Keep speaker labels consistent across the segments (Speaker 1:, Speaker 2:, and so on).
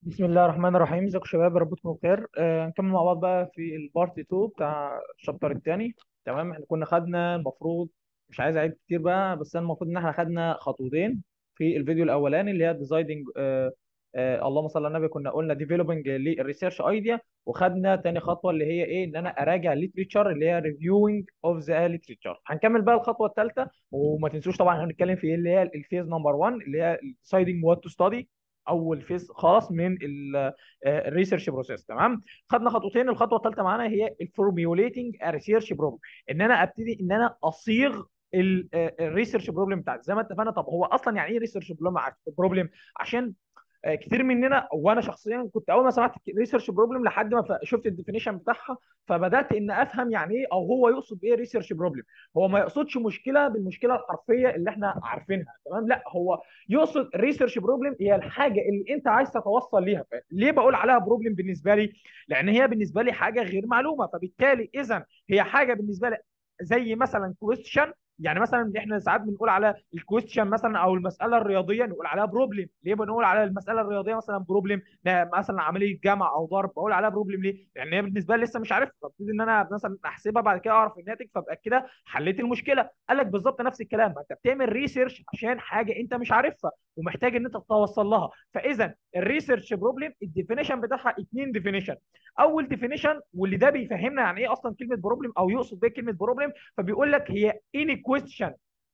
Speaker 1: بسم الله الرحمن الرحيم ازيكم يا شباب رب تكونوا بخير آه نكمل مع بعض بقى في البارت 2 بتاع الشابتر الثاني تمام احنا كنا خدنا المفروض مش عايز اعيد كتير بقى بس انا المفروض ان احنا خدنا خطوتين في الفيديو الاولاني اللي هي ديزايدنج آه آه اللهم صل على النبي كنا قلنا ديفلوبنج للريسيرش ايديا وخدنا تاني خطوه اللي هي ايه ان انا اراجع الليتريتشر اللي هي ريفيوينج اوف ذا ليتريتشر هنكمل بقى الخطوه الثالثه وما تنسوش طبعا هنتكلم في ايه اللي هي الفيز نمبر 1 اللي هي ديسايدنج وات تو ستادي اول فيز خلاص من الريسيرش بروسيس تمام خدنا خطوتين الخطوه الثالثه معانا هي الفورميوليتنج ريسيرش بروبلم ان انا ابتدي ان انا اصيغ الريسيرش بروبلم بتاعتي زي ما اتفقنا طب هو اصلا يعني ايه ريسيرش بروبلم عشان آه، كتير مننا وانا شخصيا كنت اول ما سمعت ريسيرش بروبلم لحد ما ف- شفت الديفينيشن بتاعها فبدات ان افهم يعني ايه او هو يقصد ايه ريسيرش بروبلم هو ما يقصدش مشكله بالمشكله الحرفيه اللي احنا عارفينها تمام لا هو يقصد ريسيرش بروبلم هي الحاجه اللي انت عايز تتوصل ليها ف- ليه بقول عليها بروبلم بالنسبه لي لان هي بالنسبه لي حاجه غير معلومه فبالتالي اذا هي حاجه بالنسبه لي زي مثلا كويستشن يعني مثلا احنا ساعات بنقول على الكويستشن مثلا او المساله الرياضيه نقول عليها بروبلم ليه بنقول على المساله الرياضيه مثلا بروبلم مثلا عمليه جمع او ضرب بقول عليها بروبلم ليه لان هي بالنسبه لي لسه مش عارفها فابتدي ان انا مثلا احسبها بعد كده اعرف الناتج فابقى كده حليت المشكله قال لك بالظبط نفس الكلام ما انت بتعمل ريسيرش عشان حاجه انت مش عارفها ومحتاج ان انت تتوصل لها فاذا الريسيرش بروبلم الديفينيشن بتاعها اثنين ديفينيشن اول ديفينيشن واللي ده بيفهمنا يعني ايه اصلا كلمه بروبلم او يقصد بيه كلمه بروبلم فبيقول لك هي اني كويستشن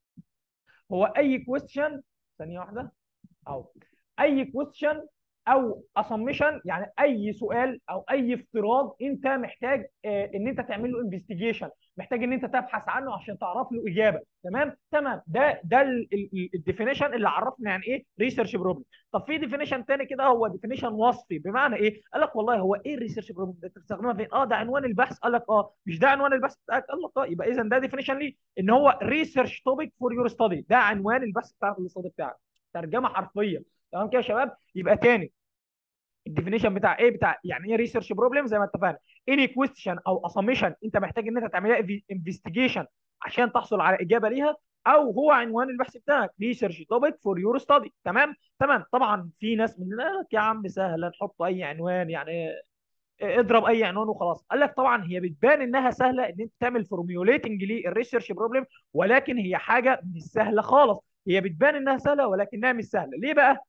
Speaker 1: هو اي كويستشن ثانيه واحده او اي كويستشن او اسامبشن يعني اي سؤال او اي افتراض انت محتاج آه، ان انت تعمل له انفستيجيشن محتاج ان انت تبحث عنه عشان تعرف له اجابه تمام تمام ده ده الديفينيشن اللي عرفنا يعني ايه ريسيرش بروبلم طب في ديفينيشن تاني كده هو ديفينيشن وصفي بمعنى ايه قال لك والله هو ايه الريسيرش بروبلم ده بتستخدمها فين اه ده عنوان البحث قال لك اه مش ده عنوان البحث بتاعك قال لك اه يبقى اذا ده ديفينيشن ليه ان هو ريسيرش توبيك فور يور ستادي ده عنوان البحث بتاعك الاستادي بتاعك ترجمه حرفيه تمام كده يا شباب يبقى تاني الديفينيشن بتاع ايه بتاع يعني ايه ريسيرش بروبلم زي ما اتفقنا اني كويستشن او اسامبشن انت محتاج ان انت تعملها انفستيجيشن عشان تحصل على اجابه ليها او هو عنوان البحث بتاعك ريسيرش توبيك فور يور ستادي تمام تمام طبعا في ناس من لك يا عم سهله نحط اي عنوان يعني اضرب اي عنوان وخلاص قال لك طبعا هي بتبان انها سهله ان انت تعمل فورميوليتنج للريسيرش بروبلم ولكن هي حاجه مش سهله خالص هي بتبان انها سهله ولكنها مش سهله ليه بقى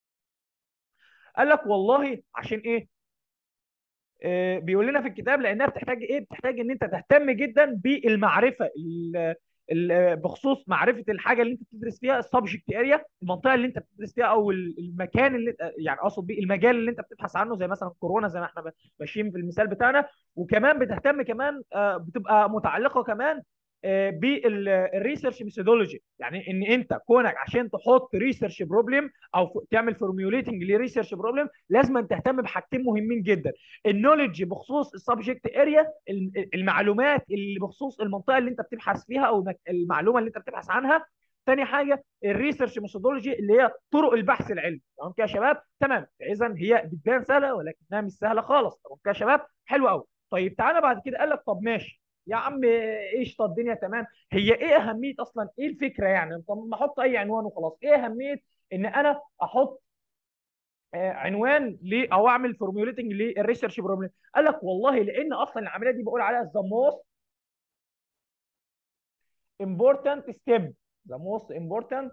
Speaker 1: قال لك والله عشان ايه آه، بيقول لنا في الكتاب لانها بتحتاج ايه بتحتاج ان انت تهتم جدا بالمعرفه ال- ال- بخصوص معرفه الحاجه اللي انت بتدرس فيها السبجكت اريا المنطقه اللي انت بتدرس فيها او ال- المكان اللي يعني اقصد بيه المجال اللي انت بتبحث عنه زي مثلا كورونا زي ما احنا ماشيين في المثال بتاعنا وكمان بتهتم كمان آه، بتبقى متعلقه كمان بالريسيرش ميثودولوجي يعني ان انت كونك عشان تحط ريسيرش بروبلم او ف- تعمل فورميوليتنج لريسيرش بروبلم لازم أن تهتم بحاجتين مهمين جدا النولج بخصوص السبجكت اريا المعلومات اللي بخصوص المنطقه اللي انت بتبحث فيها او المك- المعلومه اللي انت بتبحث عنها تاني حاجه الريسيرش ميثودولوجي اللي هي طرق البحث العلمي تمام كده يا شباب تمام اذا هي بتبان سهله ولكنها مش سهله خالص تمام كده يا شباب حلو قوي طيب تعالى بعد كده قال لك طب ماشي يا عم ايش طب الدنيا تمام هي ايه اهميه اصلا ايه الفكره يعني طب ما احط اي عنوان وخلاص ايه اهميه ان انا احط آه، عنوان ل او اعمل فورميوليتنج للريسيرش بروبلم قال لك والله لان اصلا العمليه دي بقول عليها ذا موست امبورتنت ستيب ذا موست امبورتنت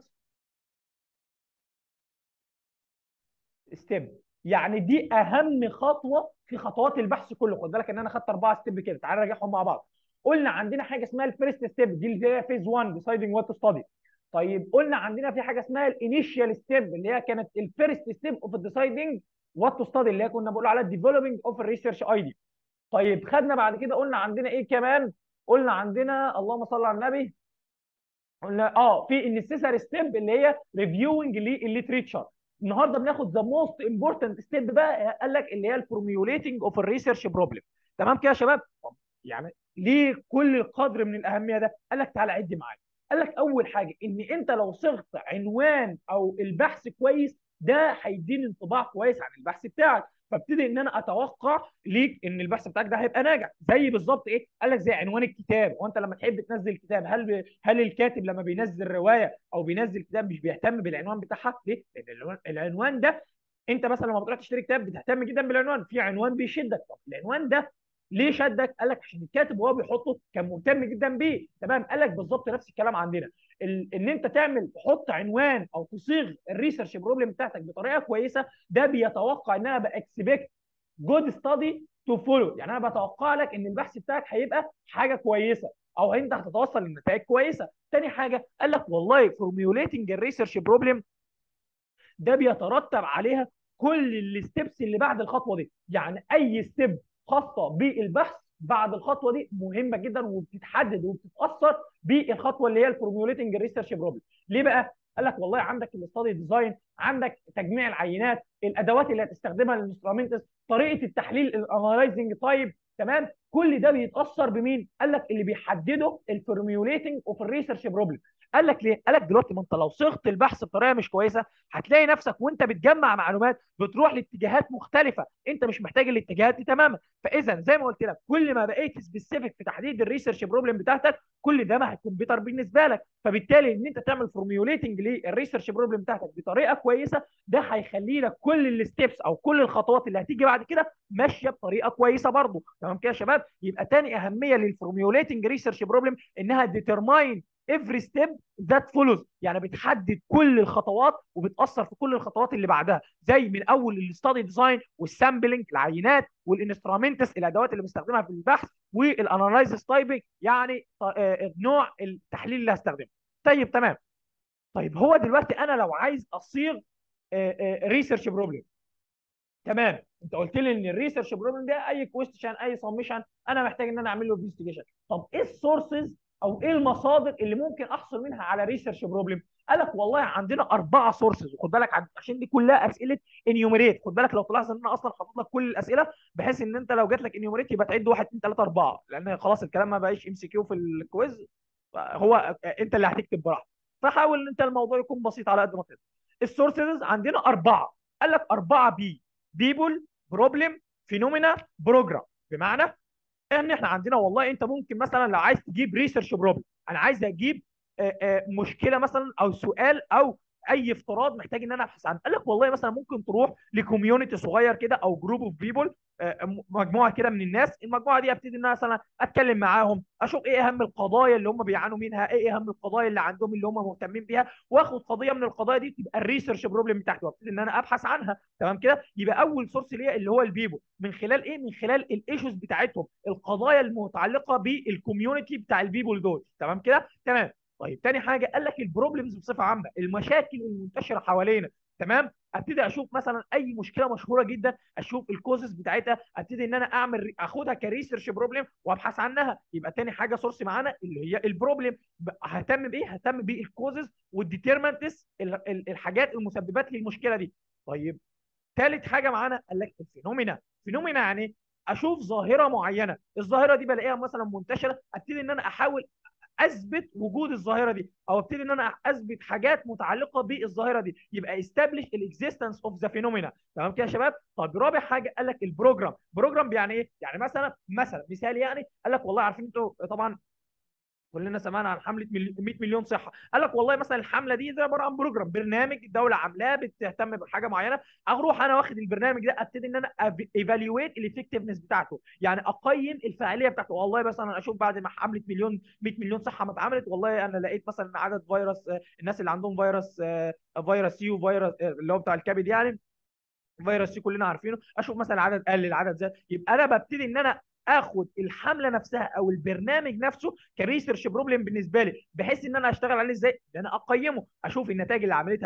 Speaker 1: ستيب يعني دي اهم خطوه في خطوات البحث كله خد بالك ان انا خدت اربعه ستيب كده تعال نراجعهم مع بعض قلنا عندنا حاجه اسمها الفيرست ستيب دي اللي هي فيز 1 ديسايدنج وات تو ستادي طيب قلنا عندنا في حاجه اسمها الانيشال ستيب اللي هي كانت الفيرست ستيب اوف الديسايدنج وات تو ستادي اللي هي كنا بنقول عليها ديفلوبينج اوف الريسيرش ايدي طيب خدنا بعد كده قلنا عندنا ايه كمان قلنا عندنا اللهم صل على النبي قلنا اه في النسيسري ستيب اللي هي ريفيوينج للليتريتشر النهارده بناخد ذا موست امبورتنت ستيب بقى قال لك اللي هي الفورميوليتنج اوف الريسيرش بروبلم تمام كده يا شباب طب يعني ليه كل القدر من الاهميه ده قال لك تعالى عد معايا قال لك اول حاجه ان انت لو صغت عنوان او البحث كويس ده هيديني انطباع كويس عن البحث بتاعك فابتدي ان انا اتوقع ليك ان البحث بتاعك ده هيبقى ناجح زي بالظبط ايه قال لك زي عنوان الكتاب وانت لما تحب تنزل كتاب هل ب... هل الكاتب لما بينزل روايه او بينزل كتاب مش بيهتم بالعنوان بتاعها ليه لان العنوان, العنوان ده انت مثلا لما بتروح تشتري كتاب بتهتم جدا بالعنوان في عنوان بيشدك طب العنوان ده ليه شدك؟ قال لك عشان الكاتب وهو بيحطه كان مهتم جدا بيه تمام قال لك بالظبط نفس الكلام عندنا ال... ان انت تعمل تحط عنوان او تصيغ الريسيرش بروبلم بتاعتك بطريقه كويسه ده بيتوقع ان انا باكسبكت جود ستادي تو فولو يعني انا بتوقع لك ان البحث بتاعك هيبقى حاجه كويسه او انت هتتوصل لنتائج كويسه تاني حاجه قال لك والله فورميوليتنج الريسيرش بروبلم ده بيترتب عليها كل الستبس اللي بعد الخطوه دي يعني اي ستيب خاصه بالبحث بعد الخطوه دي مهمه جدا وبتتحدد وبتتاثر بالخطوه اللي هي الفورميوليتنج ريسيرش بروبلم ليه بقى قال لك والله عندك الاستادي ديزاين عندك تجميع العينات الادوات اللي هتستخدمها للانسترومنتس طريقه التحليل الانالايزنج تايب تمام كل ده بيتاثر بمين قال لك اللي بيحدده الفورميوليتنج اوف الريسيرش بروبلم قال لك ليه؟ قال لك دلوقتي ما انت لو صيغت البحث بطريقه مش كويسه هتلاقي نفسك وانت بتجمع معلومات بتروح لاتجاهات مختلفه انت مش محتاج الاتجاهات دي تماما فاذا زي ما قلت لك كل ما بقيت سبيسيفيك في تحديد الريسيرش بروبلم بتاعتك كل ده ما هيكون بيتر بالنسبه لك فبالتالي ان انت تعمل فورميوليتنج للريسيرش بروبلم بتاعتك بطريقه كويسه ده هيخلي لك كل الستبس او كل الخطوات اللي هتيجي بعد كده ماشيه بطريقه كويسه برضه تمام كده يا شباب يبقى تاني اهميه للفورميوليتنج ريسيرش بروبلم انها ديترماين every step that follows يعني بتحدد كل الخطوات وبتاثر في كل الخطوات اللي بعدها زي من اول الاستادي ديزاين والسامبلنج العينات والانسترومنتس الادوات اللي بستخدمها في البحث والاناليزس تايبنج يعني نوع التحليل اللي هستخدمه طيب تمام طيب هو دلوقتي انا لو عايز اصيغ ريسيرش بروبلم تمام انت قلت لي ان الريسيرش بروبلم ده اي كويستشن اي سمشن انا محتاج ان انا اعمل له انفستيجيشن طب ايه السورسز او ايه المصادر اللي ممكن احصل منها على ريسيرش بروبلم قال لك والله عندنا اربعه سورسز وخد بالك عشان دي كلها اسئله انيوميريت خد بالك لو تلاحظ ان انا اصلا حاطط لك كل الاسئله بحيث ان انت لو جات لك انيوميريت يبقى تعد 1 2 3 4 لان خلاص الكلام ما بقاش ام سي كيو في الكويز هو انت اللي هتكتب براحتك فحاول ان انت الموضوع يكون بسيط على قد ما تقدر السورسز عندنا اربعه قال لك اربعه بي بيبول بروبلم فينومينا بروجرام بمعنى ان احنا عندنا والله انت ممكن مثلا لو عايز تجيب ريسيرش بروبلم انا عايز اجيب مشكله مثلا او سؤال او اي افتراض محتاج ان انا ابحث عنه قال لك والله مثلا ممكن تروح لكوميونتي صغير كده او جروب اوف بيبول مجموعه كده من الناس المجموعه دي ابتدي ان انا مثلا اتكلم معاهم اشوف ايه اهم القضايا اللي هم بيعانوا منها ايه اهم القضايا اللي عندهم اللي هم مهتمين بيها واخد قضيه من القضايا دي تبقى الريسيرش بروبلم بتاعتي وابتدي ان انا ابحث عنها تمام كده يبقى اول سورس ليا اللي هو البيبول من خلال ايه من خلال الايشوز بتاعتهم القضايا المتعلقه بالكوميونتي بتاع البيبول دول تمام كده تمام طيب تاني حاجه قال لك البروبلمز بصفه عامه المشاكل المنتشره حوالينا تمام ابتدي اشوف مثلا اي مشكله مشهوره جدا اشوف الكوزز بتاعتها ابتدي ان انا اعمل اخدها كريسيرش بروبلم وابحث عنها يبقى تاني حاجه سورس معانا اللي هي البروبلم ههتم بايه ههتم بالكوزز والديترمنتس الحاجات المسببات للمشكله دي طيب ثالث حاجه معانا قال لك الفينومينا فينومينا يعني اشوف ظاهره معينه الظاهره دي بلاقيها مثلا منتشره ابتدي ان انا احاول اثبت وجود الظاهره دي او ابتدي ان انا اثبت حاجات متعلقه بالظاهره دي يبقى استابليش الاكزيستنس اوف ذا فينومينا تمام كده يا شباب طب رابع حاجه قال لك البروجرام بروجرام يعني ايه يعني مثلا مثلا مثال يعني قال لك والله عارفين انتوا طبعا كلنا سمعنا عن حمله 100 مليون صحه قال لك والله مثلا الحمله دي زي عباره عن بروجرام برنامج الدوله عاملاه بتهتم بحاجه معينه اروح انا واخد البرنامج ده ابتدي ان انا ايفالويت الافكتفنس بتاعته يعني اقيم الفاعليه بتاعته والله مثلا اشوف بعد ما حمله مليون 100 مليون صحه ما اتعملت والله انا لقيت مثلا عدد فيروس الناس اللي عندهم فيروس فيروس سي وفيروس اللي هو بتاع الكبد يعني فيروس سي كلنا عارفينه اشوف مثلا عدد قل العدد زاد يبقى انا ببتدي ان انا اخد الحمله نفسها او البرنامج نفسه كريسيرش بروبلم بالنسبه لي بحيث ان انا اشتغل عليه ازاي؟ ان انا اقيمه اشوف النتائج اللي عملتها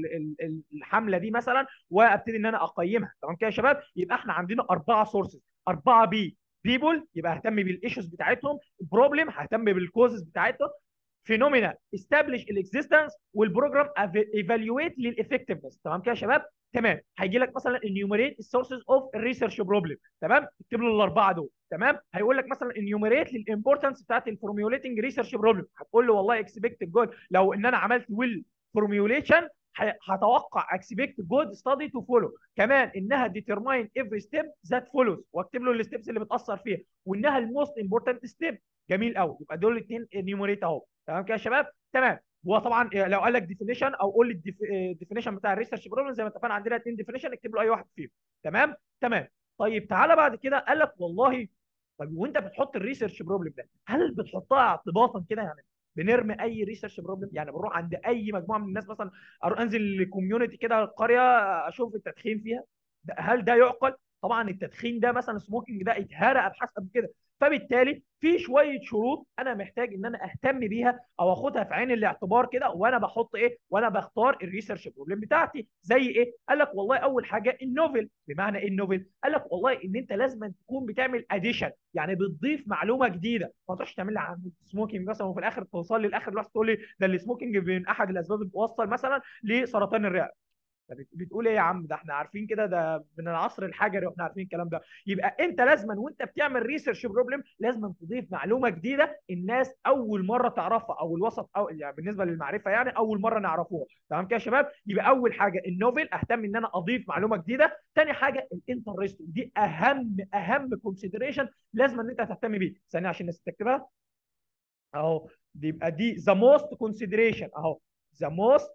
Speaker 1: الحمله دي مثلا وابتدي ان انا اقيمها تمام كده يا شباب؟ يبقى احنا عندنا اربعه سورسز اربعه بي بيبول يبقى اهتم بالايشوز بتاعتهم بروبلم ههتم بالكوزز بتاعتهم فينومينا استابليش الاكزيستنس والبروجرام ايفالويت للافكتفنس تمام كده يا شباب تمام هيجي لك مثلا انيوميريت السورسز اوف الريسيرش بروبلم تمام اكتب له الاربعه دول تمام هيقول لك مثلا انيوميريت للامبورتنس بتاعت الفورميوليتنج ريسيرش بروبلم هتقول له والله اكسبكت جود لو ان انا عملت ويل فورميوليشن هتوقع اكسبكت جود ستادي تو فولو كمان انها ديترماين افري ستيب ذات فولوز واكتب له الستبس اللي بتاثر فيها وانها الموست امبورتنت ستيب جميل قوي يبقى دول الاثنين انيوميريت اهو تمام كده يا شباب تمام هو طبعا لو قال لك ديفينيشن او قول لي الديفينيشن بتاع الريسيرش بروبلم زي ما اتفقنا عندنا اثنين ديفينيشن اكتب له اي واحد فيهم تمام تمام طيب تعالى بعد كده قال لك والله طيب وانت بتحط الريسيرش بروبلم ده هل بتحطها اعتباطا كده يعني بنرمي اي ريسيرش بروبلم يعني بنروح عند اي مجموعه من الناس مثلا اروح انزل الكوميونتي كده القريه اشوف التدخين فيها ده هل ده يعقل طبعا التدخين ده مثلا السموكينج ده اتهرى ابحاث قبل كده فبالتالي في شويه شروط انا محتاج ان انا اهتم بيها او اخدها في عين الاعتبار كده وانا بحط ايه وانا بختار الريسيرش بروبلم بتاعتي زي ايه قال لك والله اول حاجه النوفل بمعنى ايه النوفل قال لك والله ان انت لازم تكون بتعمل اديشن يعني بتضيف معلومه جديده ما تروحش تعمل لي عن السموكينج مثلا وفي الاخر توصل لي الاخر الواحد تقول لي ده السموكينج من احد الاسباب اللي بتوصل مثلا لسرطان الرئه بتقول ايه يا عم ده احنا عارفين كده ده من العصر الحجري واحنا عارفين الكلام ده يبقى انت لازما وانت بتعمل ريسيرش بروبلم لازما تضيف معلومه جديده الناس اول مره تعرفها او الوسط او يعني بالنسبه للمعرفه يعني اول مره نعرفوها تمام كده يا شباب يبقى اول حاجه النوفل اهتم ان انا اضيف معلومه جديده ثاني حاجه الانترست دي اهم اهم كونسيدريشن لازم ان انت تهتم بيه ثانيه عشان الناس تكتبها اهو دي يبقى دي ذا موست كونسيدريشن اهو ذا موست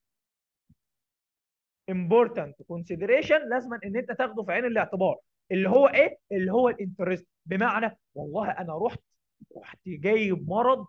Speaker 1: امبورتنت كونسيدريشن لازم ان انت تاخده في عين الاعتبار اللي هو ايه اللي هو الانترست بمعنى والله انا رحت رحت جايب مرض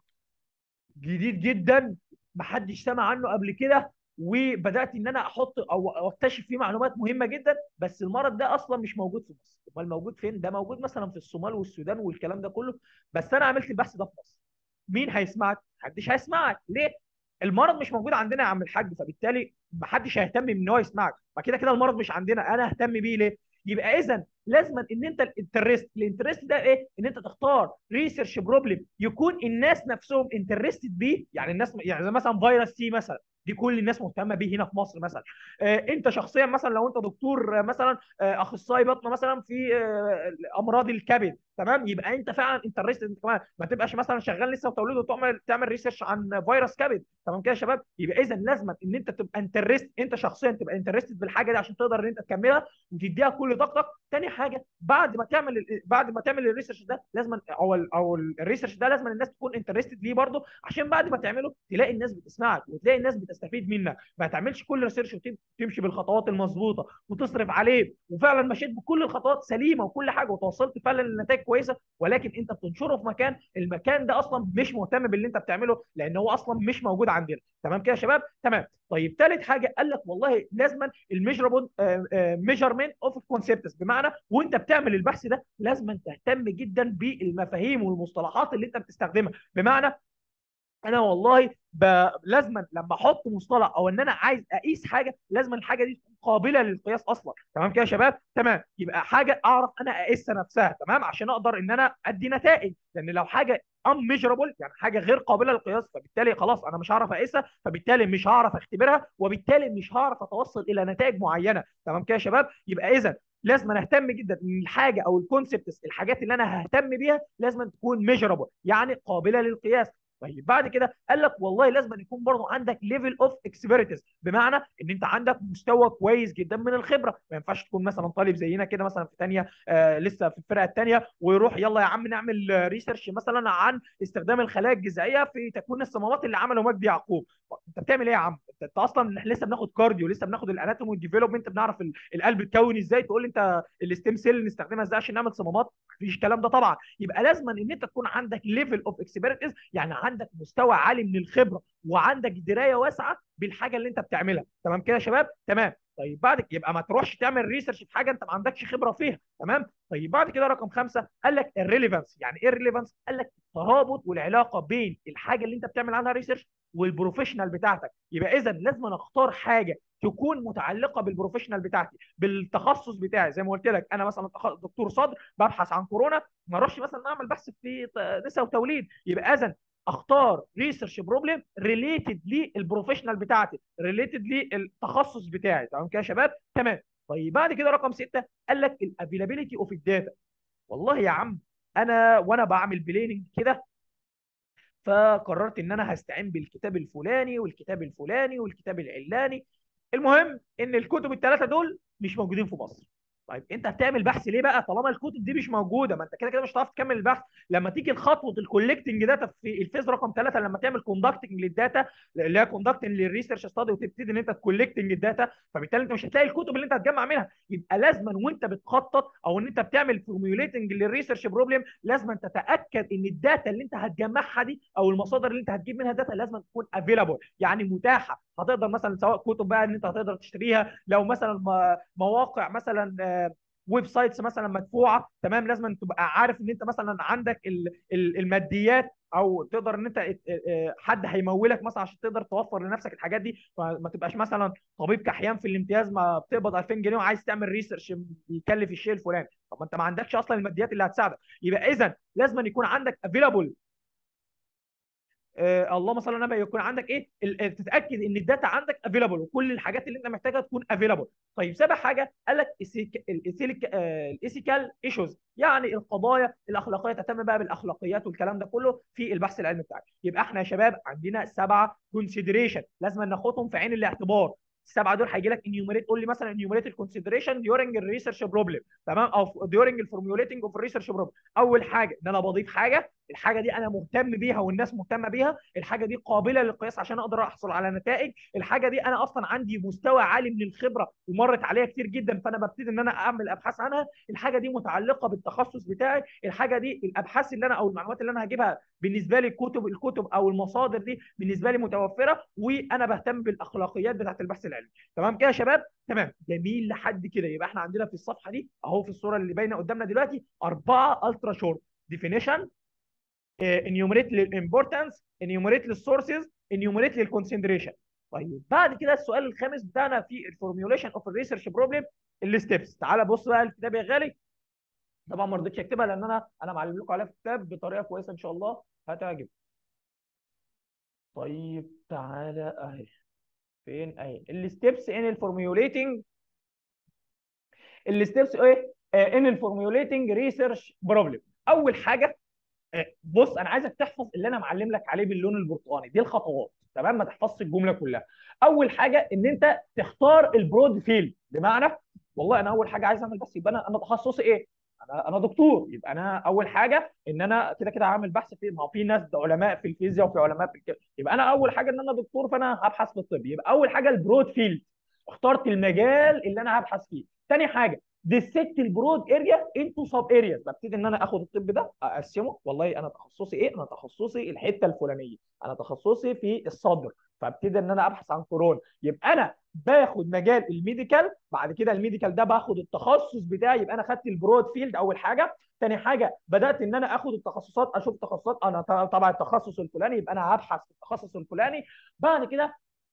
Speaker 1: جديد جدا ما حدش سمع عنه قبل كده وبدات ان انا احط او اكتشف فيه معلومات مهمه جدا بس المرض ده اصلا مش موجود في مصر امال موجود فين ده موجود مثلا في الصومال والسودان والكلام ده كله بس انا عملت البحث ده في مصر مين هيسمعك محدش هيسمعك ليه المرض مش موجود عندنا يا عم الحاج فبالتالي ما حدش هيهتم ان هو يسمعك ما كده كده المرض مش عندنا انا اهتم بيه ليه يبقى اذا لازم ان انت الانترست الانترست ده ايه ان انت تختار ريسيرش بروبلم يكون الناس نفسهم انترستد بيه يعني الناس يعني زي مثلا فيروس سي مثلا دي كل الناس مهتمه بيه هنا في مصر مثلا آه انت شخصيا مثلا لو انت دكتور مثلا آه اخصائي بطنه مثلا في آه امراض الكبد تمام يبقى انت فعلا انترستد انت كمان ما تبقاش مثلا شغال لسه وتولد وتعمل تعمل ريسيرش عن فيروس كبد تمام كده يا شباب يبقى اذا لازم ان انت تبقى انترست انت شخصيا تبقى انترستد بالحاجه دي عشان تقدر ان انت تكملها وتديها كل طاقتك تاني حاجه بعد ما تعمل بعد ما تعمل الريسيرش ده لازم او او الريسيرش ده لازم الناس تكون انترستد ليه برضه عشان بعد ما تعمله تلاقي الناس بتسمعك وتلاقي الناس بتستفيد منك ما تعملش كل ريسيرش وتمشي بالخطوات المظبوطه وتصرف عليه وفعلا مشيت بكل الخطوات سليمه وكل حاجه وتوصلت فعلا لنتائج كويسه ولكن انت بتنشره في مكان المكان ده اصلا مش مهتم باللي انت بتعمله لان هو اصلا مش موجود عندنا تمام كده يا شباب تمام طيب ثالث حاجه قال لك والله لازما الميجربل ميجرمنت اوف كونسبتس بمعنى وانت بتعمل البحث ده لازما تهتم جدا بالمفاهيم والمصطلحات اللي انت بتستخدمها بمعنى انا والله ب... لازما لما احط مصطلح او ان انا عايز اقيس حاجه لازما الحاجه دي تكون قابله للقياس اصلا تمام كده يا شباب تمام يبقى حاجه اعرف انا اقيسها نفسها تمام عشان اقدر ان انا ادي نتائج لان لو حاجه unmeasurable يعني حاجه غير قابله للقياس فبالتالي خلاص انا مش هعرف اقيسها فبالتالي مش هعرف اختبرها وبالتالي مش هعرف اتوصل الى نتائج معينه تمام كده يا شباب يبقى اذا لازم اهتم جدا ان الحاجه او الكونسبتس الحاجات اللي انا ههتم بيها لازم تكون ميجرابل يعني قابله للقياس طيب بعد كده قال لك والله لازم يكون برضه عندك ليفل اوف اكسبيرتس بمعنى ان انت عندك مستوى كويس جدا من الخبره ما ينفعش تكون مثلا طالب زينا كده مثلا في ثانيه آه لسه في الفرقه الثانيه ويروح يلا يا عم نعمل ريسيرش مثلا عن استخدام الخلايا الجذعيه في تكوين الصمامات اللي عمله مجدي يعقوب انت بتعمل ايه يا عم انت, انت اصلا لسه بناخد كارديو لسه بناخد الاناتومي والديفلوبمنت بنعرف القلب اتكون ازاي تقول لي انت الستيم سيل نستخدمها ازاي عشان نعمل صمامات مفيش الكلام ده طبعا يبقى لازم ان انت تكون عندك ليفل اوف اكسبيرتس يعني عندك مستوى عالي من الخبره وعندك درايه واسعه بالحاجه اللي انت بتعملها تمام كده يا شباب تمام طيب بعد يبقى ما تروحش تعمل ريسيرش في حاجه انت ما عندكش خبره فيها تمام طيب بعد كده رقم خمسه قال لك الريليفنس يعني ايه الريليفنس قال لك الترابط والعلاقه بين الحاجه اللي انت بتعمل عنها ريسيرش والبروفيشنال بتاعتك يبقى اذا لازم اختار حاجه تكون متعلقه بالبروفيشنال بتاعتي بالتخصص بتاعي زي ما قلت لك انا مثلا دكتور صدر ببحث عن كورونا ما اروحش مثلا اعمل بحث في نساء وتوليد يبقى اذا اختار ريسيرش بروبلم ريليتد للبروفيشنال بتاعتي ريليتد للتخصص بتاعي تمام كده يا شباب تمام طيب بعد كده رقم ستة قال لك الافيلابيلتي اوف الداتا والله يا عم انا وانا بعمل بليننج كده فقررت ان انا هستعين بالكتاب الفلاني والكتاب الفلاني والكتاب العلاني المهم ان الكتب الثلاثه دول مش موجودين في مصر طيب انت هتعمل بحث ليه بقى طالما الكتب دي مش موجوده ما انت كده كده مش هتعرف تكمل البحث لما تيجي لخطوه الكولكتنج داتا في الفيز رقم ثلاثه لما تعمل كوندكتنج للداتا اللي هي كوندكتنج للريسيرش ستادي وتبتدي ان انت تكولكتنج الداتا فبالتالي انت مش هتلاقي الكتب اللي انت هتجمع منها يبقى لازما وانت بتخطط او ان انت بتعمل فورميوليتنج للريسيرش بروبلم لازما تتاكد ان الداتا اللي انت هتجمعها دي او المصادر اللي انت هتجيب منها داتا لازم تكون افيلابل يعني متاحه هتقدر مثلا سواء كتب بقى ان انت هتقدر تشتريها لو مثلا مواقع مثلا ويب سايتس مثلا مدفوعه تمام لازم تبقى عارف ان انت مثلا عندك الماديات او تقدر ان انت حد هيمولك مثلا عشان تقدر توفر لنفسك الحاجات دي فما تبقاش مثلا طبيب كحيان في الامتياز ما بتقبض 2000 جنيه وعايز تعمل ريسيرش يكلف الشيء الفلاني طب ما انت ما عندكش اصلا الماديات اللي هتساعدك يبقى اذا لازم يكون عندك افيلابل آه اللهم صل على النبي يكون عندك ايه تتاكد ان الداتا عندك افيلابل وكل الحاجات اللي انت محتاجها تكون افيلابل طيب سابع حاجه قال لك الايثيكال ايشوز يعني القضايا الاخلاقيه تهتم بقى بالاخلاقيات والكلام ده كله في البحث العلمي بتاعك يبقى احنا يا شباب عندنا سبعه كونسيدريشن لازم ناخدهم في عين الاعتبار السبعه دول هيجي لك انيوميريت قول لي مثلا انيوميريت الكونسيدريشن ديورنج الريسيرش بروبلم تمام او ديورنج الفورميوليتنج اوف الريسيرش بروبلم اول حاجه ان انا بضيف حاجه الحاجه دي انا مهتم بيها والناس مهتمه بيها الحاجه دي قابله للقياس عشان اقدر احصل على نتائج الحاجه دي انا اصلا عندي مستوى عالي من الخبره ومرت عليها كتير جدا فانا ببتدي ان انا اعمل ابحاث عنها الحاجه دي متعلقه بالتخصص بتاعي الحاجه دي الابحاث اللي انا او المعلومات اللي انا هجيبها بالنسبه لي الكتب الكتب او المصادر دي بالنسبه لي متوفره وانا بهتم بالاخلاقيات بتاعه البحث العلمي تمام كده يا شباب تمام جميل لحد كده يبقى احنا عندنا في الصفحه دي اهو في الصوره اللي باينه قدامنا دلوقتي اربعه الترا شورت ديفينيشن انيومريت للامبورتنس انيومريت للسورسز انيومريت للكونسنتريشن طيب بعد كده السؤال الخامس بتاعنا في الفورميوليشن اوف الريسيرش بروبلم الستبس تعالى بص بقى الكتاب يا غالي طبعا ما رضيتش اكتبها لان انا انا معلم لكم عليها في الكتاب بطريقه كويسه ان شاء الله هتعجب طيب تعالى اهي فين اهي الستبس ان الفورميوليتنج الستبس ايه ان الفورميوليتنج ريسيرش بروبلم اول حاجه بص انا عايزك تحفظ اللي انا معلم لك عليه باللون البرتقاني دي الخطوات تمام ما تحفظش الجمله كلها اول حاجه ان انت تختار البرود فيلد بمعنى والله انا اول حاجه عايز اعمل بس يبقى انا انا تخصصي ايه انا انا دكتور يبقى انا اول حاجه ان انا كده كده هعمل بحث في ما هو في ناس علماء في الفيزياء وفي علماء في الكيمياء يبقى انا اول حاجه ان انا دكتور فانا هبحث في الطب يبقى اول حاجه البرود فيلد اخترت المجال اللي انا هبحث فيه ثاني حاجه ديسكت البرود اريا انتو سب ارياز ببتدي ان انا اخد الطب ده اقسمه والله انا تخصصي ايه انا تخصصي الحته الفلانيه انا تخصصي في الصدر فابتدي ان انا ابحث عن كورونا يبقى انا باخد مجال الميديكال بعد كده الميديكال ده باخد التخصص بتاعي يبقى انا خدت البرود فيلد اول حاجه ثاني حاجه بدات ان انا اخد التخصصات اشوف تخصصات انا طبعا التخصص الفلاني يبقى انا هبحث في التخصص الفلاني بعد كده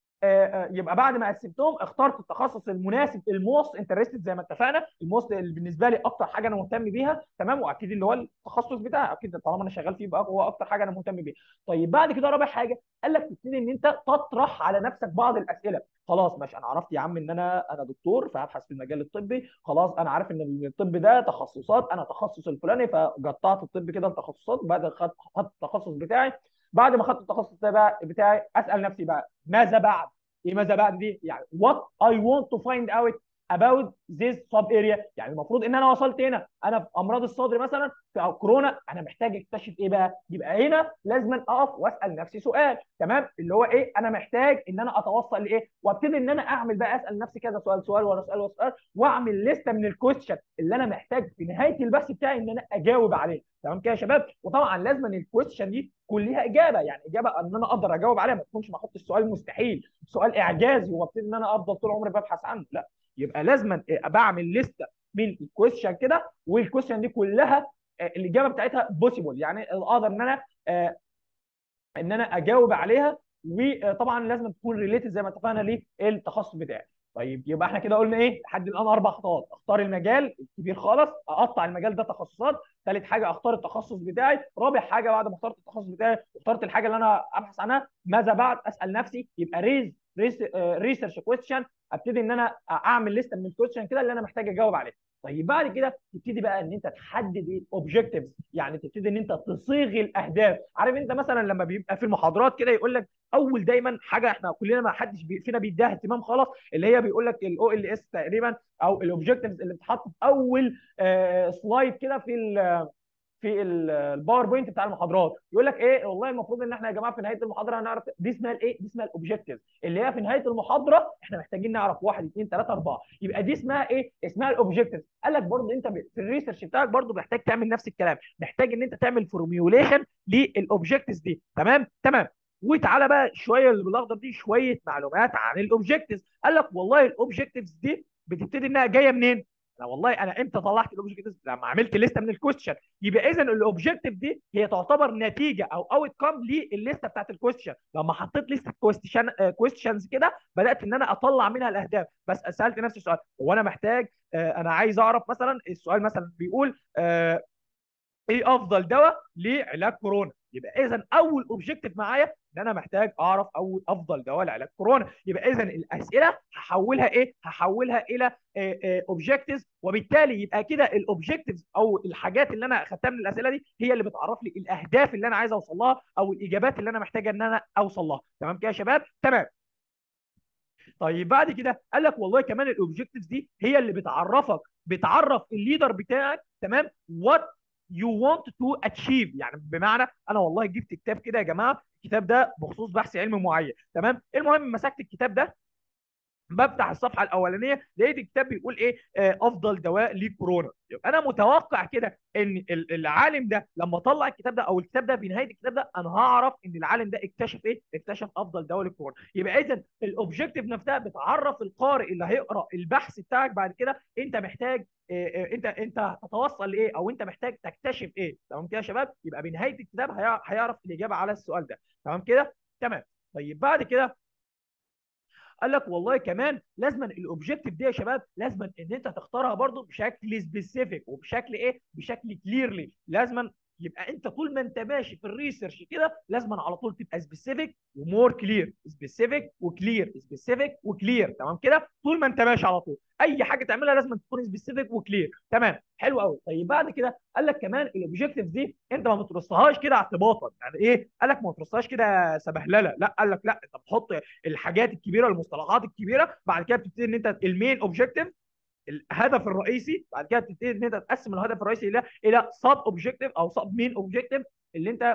Speaker 1: يبقى بعد ما قسمتهم اخترت التخصص المناسب الموست انترستد زي ما اتفقنا الموست اللي بالنسبه لي اكتر حاجه انا مهتم بيها تمام واكيد اللي هو التخصص بتاعي اكيد طالما انا شغال فيه يبقى هو اكتر حاجه انا مهتم بيها طيب بعد كده رابع حاجه قال لك تبتدي ان انت تطرح على نفسك بعض الاسئله خلاص ماشي انا عرفت يا عم ان انا انا دكتور فهبحث في المجال الطبي خلاص انا عارف ان الطب ده تخصصات انا تخصص الفلاني فقطعت الطب كده لتخصصات بعد خدت التخصص بتاعي بعد ما خدت التخصص ده بقى بتاعي اسال نفسي بقى ماذا بعد ايه ماذا بعد دي يعني what I want to find out about this sub area يعني المفروض ان انا وصلت هنا انا في امراض الصدر مثلا في كورونا انا محتاج اكتشف ايه بقى يبقى هنا لازم اقف واسال نفسي سؤال تمام اللي هو ايه انا محتاج ان انا اتوصل لايه وابتدي ان انا اعمل بقى اسال نفسي كذا سؤال سؤال ورا سؤال ورا سؤال واعمل لسته من الكويستشن اللي انا محتاج في نهايه البحث بتاعي ان انا اجاوب عليه تمام كده يا شباب وطبعا لازم ان الكويستشن دي كلها اجابه يعني اجابه ان انا اقدر اجاوب عليها ما تكونش ما احطش سؤال مستحيل سؤال اعجازي وابتدي ان انا افضل طول عمري ببحث عنه لا يبقى لازم بعمل لسته من الكويستشن كده والكويستشن دي كلها الاجابه بتاعتها بوسيبل يعني اقدر ان انا ان انا اجاوب عليها وطبعا لازم تكون ريليتد زي ما اتفقنا للتخصص بتاعي طيب يبقى احنا كده قلنا ايه لحد الان اربع خطوات اختار المجال الكبير خالص اقطع المجال ده تخصصات ثالث حاجه اختار التخصص بتاعي رابع حاجه بعد ما اخترت التخصص بتاعي اخترت الحاجه اللي انا ابحث عنها ماذا بعد اسال نفسي يبقى ريز ريسيرش كويستشن ابتدي ان انا اعمل لسته من الكويستشن كده اللي انا محتاج اجاوب عليها طيب بعد كده تبتدي بقى ان انت تحدد الاوبجكتيفز يعني تبتدي ان انت تصيغ الاهداف عارف انت مثلا لما بيبقى في المحاضرات كده يقول لك اول دايما حاجه احنا كلنا ما حدش بي فينا بيديها اهتمام خالص اللي هي بيقول لك الاو ال اس تقريبا او الاوبجكتيفز اللي بتتحط في اول آه سلايد كده في في الباوربوينت بتاع المحاضرات يقول لك ايه والله المفروض ان احنا يا جماعه في نهايه المحاضره هنعرف دي اسمها الايه دي اسمها الاوبجكتيف اللي هي في نهايه المحاضره احنا محتاجين نعرف واحد اثنين ثلاثه اربعه يبقى دي اسمها ايه اسمها الاوبجكتيف قال لك برضه انت في الريسيرش بتاعك برضه محتاج تعمل نفس الكلام محتاج ان انت تعمل فورميوليشن للاوبجكتيفز دي تمام تمام وتعالى بقى شويه اللي بالاخضر دي شويه معلومات عن الاوبجكتيفز قال لك والله الاوبجكتيفز دي بتبتدي انها جايه منين انا والله انا امتى طلعت الاوبجكتيف لما عملت لسته من الكويستشن يبقى اذا الاوبجكتيف دي هي تعتبر نتيجه او اوت كام للسته بتاعت الكويستشن لما حطيت لسته كويستشن كويستشنز كده بدات ان انا اطلع منها الاهداف بس سالت نفسي السؤال هو انا محتاج انا عايز اعرف مثلا السؤال مثلا بيقول ايه افضل دواء لعلاج كورونا يبقى اذا اول اوبجيكتيف معايا ان انا محتاج اعرف اول افضل دواء لعلاج كورونا يبقى اذا الاسئله هحولها ايه هحولها الى اوبجيكتيفز وبالتالي يبقى كده الاوبجيكتيفز او الحاجات اللي انا اخدتها من الاسئله دي هي اللي بتعرف لي الاهداف اللي انا عايز اوصل لها او الاجابات اللي انا محتاجه ان انا اوصل لها تمام كده يا شباب تمام طيب بعد كده قال لك والله كمان الاوبجيكتيفز دي هي اللي بتعرفك بتعرف الليدر بتاعك تمام وات يو want تو اتشيف يعني بمعنى انا والله جبت كتاب كده يا جماعه الكتاب ده بخصوص بحث علمي معين تمام المهم مسكت الكتاب ده بفتح الصفحه الاولانيه لقيت الكتاب بيقول ايه آه افضل دواء لكورونا انا متوقع كده ان العالم ده لما طلع الكتاب ده او الكتاب ده في نهايه الكتاب ده انا هعرف ان العالم ده اكتشف ايه اكتشف افضل دواء للكورونا يبقى اذا الاوبجيكتيف نفسها بتعرف القارئ اللي هيقرا البحث بتاعك بعد كده انت محتاج إيه انت انت هتتوصل لايه او انت محتاج تكتشف ايه تمام كده يا شباب يبقى بنهايه الكتاب هيعرف الاجابه على السؤال ده تمام كده تمام طيب بعد كده قال لك والله كمان لازما الاوبجيكتيف دي يا شباب لازما ان انت تختارها برضو بشكل سبيسيفيك وبشكل ايه بشكل كليرلي لازما يبقى انت طول ما انت ماشي في الريسيرش كده لازم على طول تبقى سبيسيفيك ومور كلير سبيسيفيك وكلير سبيسيفيك وكلير تمام كده طول ما انت ماشي على طول اي حاجه تعملها لازم تكون سبيسيفيك وكلير تمام حلو قوي طيب بعد كده قال لك كمان الاوبجيكتيف دي انت ما بترصهاش كده اعتباطا يعني ايه قال لك ما بترصهاش كده سبهلله لا قال لك لا انت بتحط الحاجات الكبيره المصطلحات الكبيره بعد كده بتبتدي ان انت المين اوبجيكتيف الهدف الرئيسي بعد كده تبتدي ان انت تقسم الهدف الرئيسي الى الى سب اوبجيكتيف او سب مين اوبجيكتيف اللي انت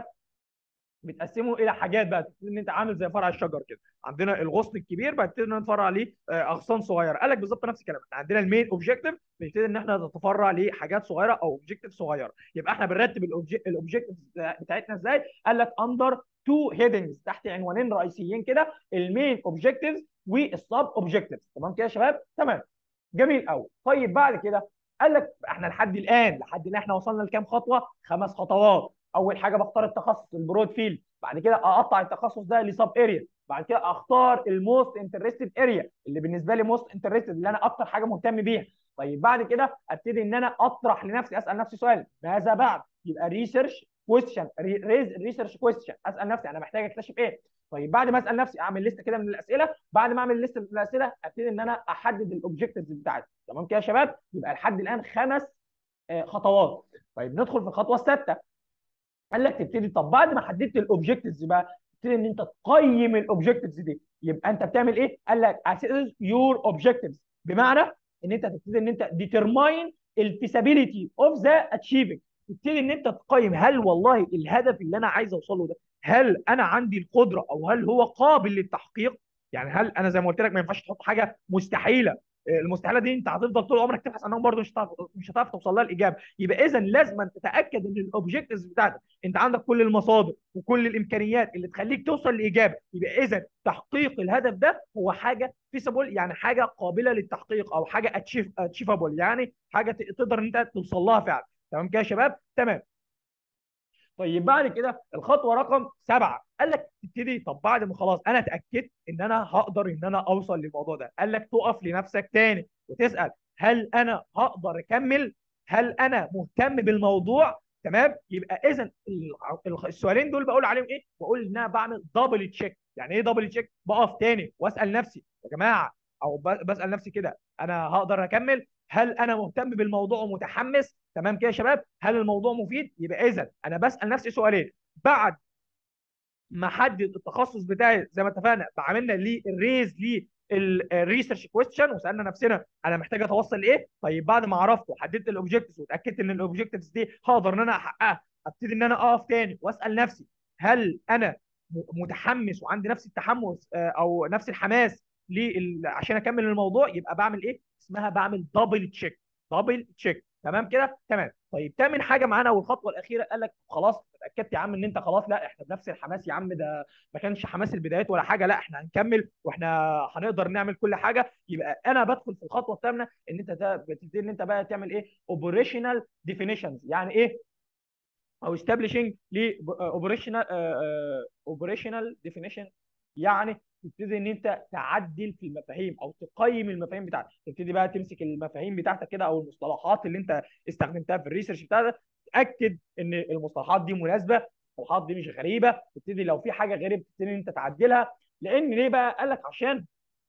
Speaker 1: بتقسمه الى حاجات بقى تبتدي ان انت عامل زي فرع الشجر كده عندنا الغصن الكبير بتبتدي ان نتفرع عليه اغصان صغيره قال لك بالظبط نفس الكلام عندنا المين اوبجيكتيف بنبتدي ان احنا نتفرع لحاجات صغيره او اوبجيكتيف صغيره يبقى احنا بنرتب الاوبجيكتيف بتاعتنا ازاي قال لك اندر تو هيدنجز تحت عنوانين رئيسيين كده المين اوبجيكتيفز والسب اوبجيكتيفز تمام كده يا شباب تمام جميل قوي طيب بعد كده قال لك احنا لحد الان لحد ان احنا وصلنا لكام خطوه خمس خطوات اول حاجه بختار التخصص البرود فيلد بعد كده اقطع التخصص ده لسب اريا بعد كده اختار الموست انترستد اريا اللي بالنسبه لي موست انترستد اللي انا اكتر حاجه مهتم بيها طيب بعد كده ابتدي ان انا اطرح لنفسي اسال نفسي سؤال ماذا بعد يبقى ريسيرش كويستشن ريز ريسيرش كويستشن اسال نفسي انا محتاج اكتشف ايه طيب بعد ما اسال نفسي اعمل لسته كده من الاسئله بعد ما اعمل لسته من الاسئله ابتدي ان انا احدد الاوبجكتيفز بتاعتي تمام كده يا شباب يبقى لحد الان خمس خطوات طيب ندخل في الخطوه السادسه قال لك تبتدي طب بعد ما حددت الاوبجكتيفز بقى تبتدي ان انت تقيم الاوبجكتيفز دي يبقى انت بتعمل ايه قال لك اسس يور اوبجكتيفز بمعنى ان انت تبتدي ان انت ديترماين الفيسابيليتي اوف ذا اتشيفنج تبتدي ان انت تقيم هل والله الهدف اللي انا عايز اوصل له ده هل انا عندي القدره او هل هو قابل للتحقيق يعني هل انا زي ما قلت لك ما ينفعش تحط حاجه مستحيله المستحيله دي انت هتفضل طول عمرك تبحث عنهم برضه مش هتعرف مش هتعرف توصل لها الاجابه يبقى اذا لازم تتاكد ان الاوبجكتيفز بتاعتك انت عندك كل المصادر وكل الامكانيات اللي تخليك توصل لاجابه يبقى اذا تحقيق الهدف ده هو حاجه فيسبل يعني حاجه قابله للتحقيق او حاجه اتشيف اتشيفابل يعني حاجه تقدر ان انت توصل لها فعلا تمام كده يا شباب تمام طيب بعد كده الخطوه رقم سبعه قال لك تبتدي طب بعد ما خلاص انا اتاكدت ان انا هقدر ان انا اوصل للموضوع ده قال لك تقف لنفسك تاني وتسال هل انا هقدر اكمل هل انا مهتم بالموضوع تمام يبقى اذا السؤالين دول بقول عليهم ايه بقول ان انا بعمل دبل تشيك يعني ايه دبل تشيك بقف تاني واسال نفسي يا جماعه او بسال نفسي كده انا هقدر اكمل هل انا مهتم بالموضوع ومتحمس تمام كده يا شباب هل الموضوع مفيد يبقى اذا انا بسال نفسي سؤالين بعد ما احدد التخصص بتاعي زي ما اتفقنا بعملنا ليه الريز ليه الريسيرش كويستشن وسالنا نفسنا انا محتاج اتوصل لايه طيب بعد ما عرفت وحددت الاوبجكتيفز واتاكدت ان الاوبجكتيفز دي هقدر ان انا احققها ابتدي ان انا اقف تاني واسال نفسي هل انا متحمس وعندي نفس التحمس او نفس الحماس عشان اكمل الموضوع يبقى بعمل ايه اسمها بعمل دبل تشيك دبل تشيك تمام كده تمام طيب تامن حاجه معانا والخطوه الاخيره قال لك خلاص اتاكدت يا عم ان انت خلاص لا احنا بنفس الحماس يا عم ده ما كانش حماس البدايات ولا حاجه لا احنا هنكمل واحنا هنقدر نعمل كل حاجه يبقى انا بدخل في الخطوه الثامنه ان انت بتبتدي ان انت بقى تعمل ايه اوبريشنال ديفينيشنز يعني ايه او establishing ل اوبريشنال اوبريشنال ديفينيشن يعني تبتدي ان انت تعدل في المفاهيم او تقيم المفاهيم بتاعتك تبتدي بقى تمسك المفاهيم بتاعتك كده او المصطلحات اللي انت استخدمتها في الريسيرش بتاعتك تاكد ان المصطلحات دي مناسبه المصطلحات دي مش غريبه تبتدي لو في حاجه غريبه تبتدي ان انت تعدلها لان ليه بقى قال لك عشان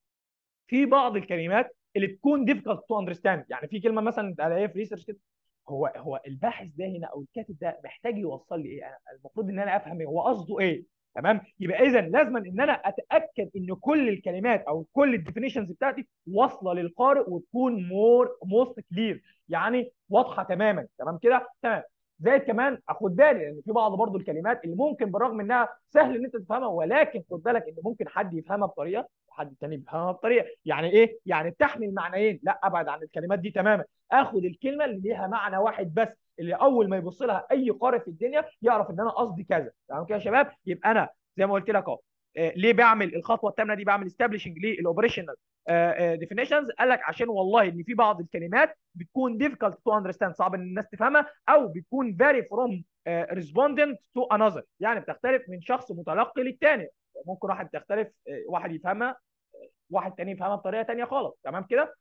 Speaker 1: في بعض الكلمات اللي تكون difficult to understand يعني في كلمه مثلا الاقيها في ريسيرش كده هو هو الباحث ده هنا او الكاتب ده محتاج يوصل لي ايه المفروض ان انا افهم هو قصده ايه تمام يبقى اذا لازم ان انا اتاكد ان كل الكلمات او كل الديفينيشنز بتاعتي واصله للقارئ وتكون مور موست كلير يعني واضحه تماما تمام كده تمام زائد كمان اخد بالي لان يعني في بعض برضو الكلمات اللي ممكن بالرغم انها سهل ان انت تفهمها ولكن خد بالك ان ممكن حد يفهمها بطريقه وحد تاني يفهمها بطريقه يعني ايه يعني تحمل معنيين لا ابعد عن الكلمات دي تماما اخد الكلمه اللي ليها معنى واحد بس اللي اول ما يبص لها اي قارئ في الدنيا يعرف ان انا قصدي كذا تمام كده يا شباب يبقى انا زي ما قلت لك اهو ليه بعمل الخطوه الثامنه دي بعمل استابليشنج للاوبريشنال ديفينيشنز قال لك عشان والله ان في بعض الكلمات بتكون difficult to understand صعب ان الناس تفهمها او بتكون vary from uh, respondent to another يعني بتختلف من شخص متلقي للثاني ممكن واحد تختلف واحد يفهمها واحد تاني يفهمها بطريقه ثانيه خالص تمام كده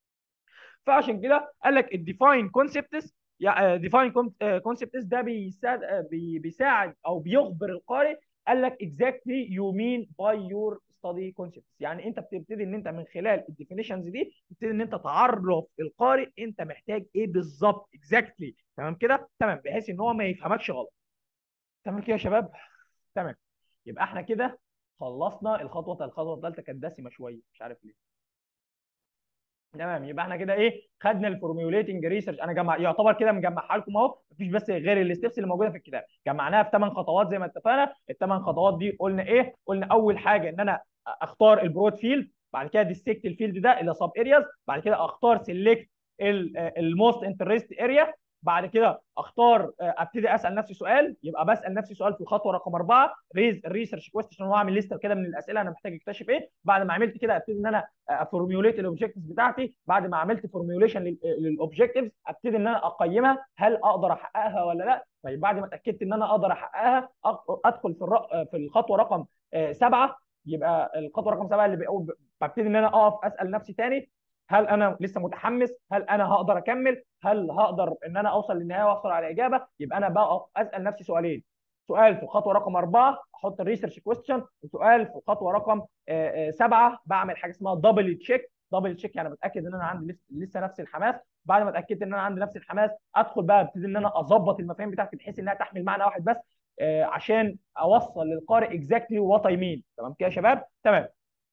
Speaker 1: فعشان كده قال لك الديفاين كونسبتس ديفاين كونسبتس ده بيساعد بيساعد او بيخبر القارئ قال لك exactly you mean by your study concepts يعني انت بتبتدي ان انت من خلال الديفينيشنز دي تبتدي ان انت تعرف القارئ انت محتاج ايه بالظبط exactly تمام كده تمام بحيث ان هو ما يفهمكش غلط تمام كده يا شباب تمام يبقى احنا كده خلصنا الخطوه الخطوه الثالثه كانت دسمه شويه مش عارف ليه تمام يبقى احنا كده ايه خدنا الفورميوليتنج ريسيرش انا جمع يعتبر كده مجمعها لكم اهو مفيش بس غير الستبس اللي موجوده في الكتاب جمعناها في ثمان خطوات زي ما اتفقنا الثمان خطوات دي قلنا ايه قلنا اول حاجه ان انا اختار البرود فيلد بعد كده ديستكت الفيلد ده الى سب ارياز بعد كده اختار سيلكت الموست انترست اريا بعد كده اختار ابتدي اسال نفسي سؤال يبقى بسال نفسي سؤال في الخطوه رقم اربعه ريز الريسيرش كويستشن واعمل لسته كده من الاسئله انا محتاج اكتشف ايه بعد ما عملت كده ابتدي ان انا افورميوليت الاوبجكتيفز بتاعتي بعد ما عملت فورميوليشن للاوبجكتيفز ابتدي ان انا اقيمها هل اقدر احققها ولا لا طيب بعد ما اتاكدت ان انا اقدر احققها ادخل في الرق... في الخطوه رقم سبعه يبقى الخطوه رقم سبعه اللي ببتدي ان انا اقف اسال نفسي تاني هل انا لسه متحمس هل انا هقدر اكمل هل هقدر ان انا اوصل للنهايه واحصل على اجابه يبقى انا بقى اسال نفسي سؤالين سؤال في الخطوه رقم اربعه احط الريسيرش كويستشن وسؤال في الخطوه رقم سبعه بعمل حاجه اسمها دبل تشيك دبل تشيك يعني بتاكد ان انا عندي لسه نفس الحماس بعد ما اتاكدت ان انا عندي نفس الحماس ادخل بقى ابتدي ان انا اظبط المفاهيم بتاعتي بحيث انها تحمل معنى واحد بس عشان اوصل للقارئ اكزاكتلي وات اي مين تمام كده يا شباب تمام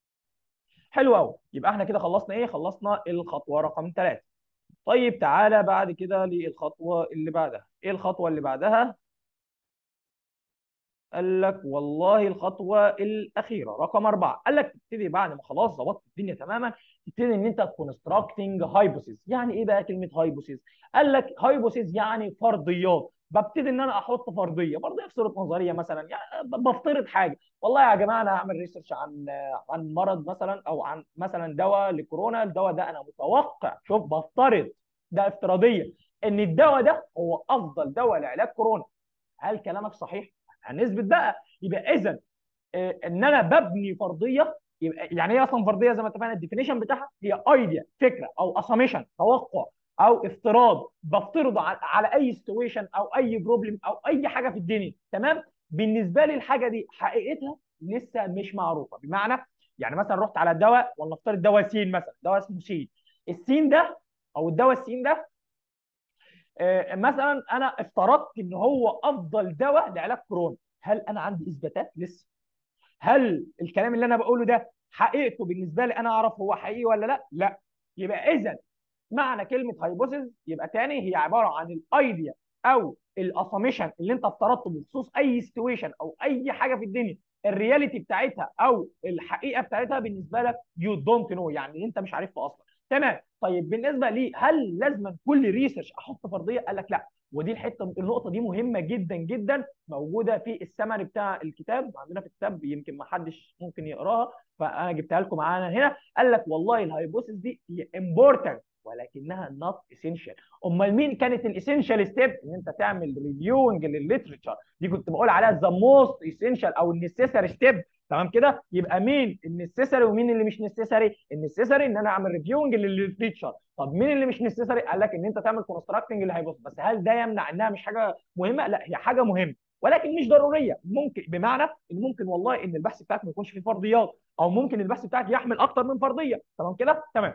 Speaker 1: حلو قوي يبقى احنا كده خلصنا ايه خلصنا الخطوه رقم ثلاثة طيب تعالى بعد كده للخطوه اللي بعدها ايه الخطوه اللي بعدها قال لك والله الخطوه الاخيره رقم اربعه قال لك تبتدي بعد ما خلاص ظبطت الدنيا تماما تبتدي ان انت كونستراكتنج هايبوثيز يعني ايه بقى كلمه هايبوثيز قال لك هايبوثيز يعني فرضيات ببتدي ان انا احط فرضيه فرضيه في صوره نظريه مثلا يعني بفترض حاجه والله يا جماعه انا هعمل ريسيرش عن عن مرض مثلا او عن مثلا دواء لكورونا الدواء ده انا متوقع شوف بفترض ده افتراضيه ان الدواء ده هو افضل دواء لعلاج كورونا هل كلامك صحيح هنثبت بقى يبقى اذا ان انا ببني فرضيه يبقى يعني ايه اصلا فرضيه زي ما اتفقنا الديفينيشن بتاعها هي ايديا فكره او اساميشن توقع او افتراض بفترضه على اي سيتويشن او اي بروبلم او اي حاجه في الدنيا تمام بالنسبه لي الحاجه دي حقيقتها
Speaker 2: لسه مش معروفه بمعنى يعني مثلا رحت على دواء ولنفترض دواء سين مثلا دواء اسمه سين السين ده او الدواء السين ده آه، مثلا انا افترضت ان هو افضل دواء لعلاج كورونا هل انا عندي اثباتات لسه هل الكلام اللي انا بقوله ده حقيقته بالنسبه لي انا اعرف هو حقيقي ولا لا لا يبقى اذا معنى كلمه هايبوثيسز يبقى تاني هي عباره عن الايديا او الاساميشن اللي انت افترضته بخصوص اي سيتويشن او اي حاجه في الدنيا الرياليتي بتاعتها او الحقيقه بتاعتها بالنسبه لك يو دونت نو يعني انت مش عارفها اصلا تمام طيب بالنسبه لي هل لازم كل ريسيرش احط فرضيه قال لك لا ودي الحته النقطه دي مهمه جدا جدا موجوده في السمري بتاع الكتاب عندنا في الكتاب يمكن ما حدش ممكن يقراها فانا جبتها لكم معانا هنا قال لك والله الهايبوثيس دي هي امبورتنت ولكنها نوت اسينشال امال مين كانت الاسينشال ستيب ان انت تعمل ريفيونج للليترشر دي كنت بقول عليها ذا موست اسينشال او النسيسري ستيب تمام كده يبقى مين النسيسري ومين اللي مش نسيسري النسيسري ان انا اعمل ريفيونج للليترشر طب مين اللي مش نسيسري قال لك ان انت تعمل كونستراكتنج اللي هيبص بس هل ده يمنع انها مش حاجه مهمه لا هي حاجه مهمه ولكن مش ضروريه ممكن بمعنى ان ممكن والله ان البحث بتاعك ما يكونش فيه فرضيات او ممكن البحث بتاعك يحمل اكتر من فرضيه تمام كده تمام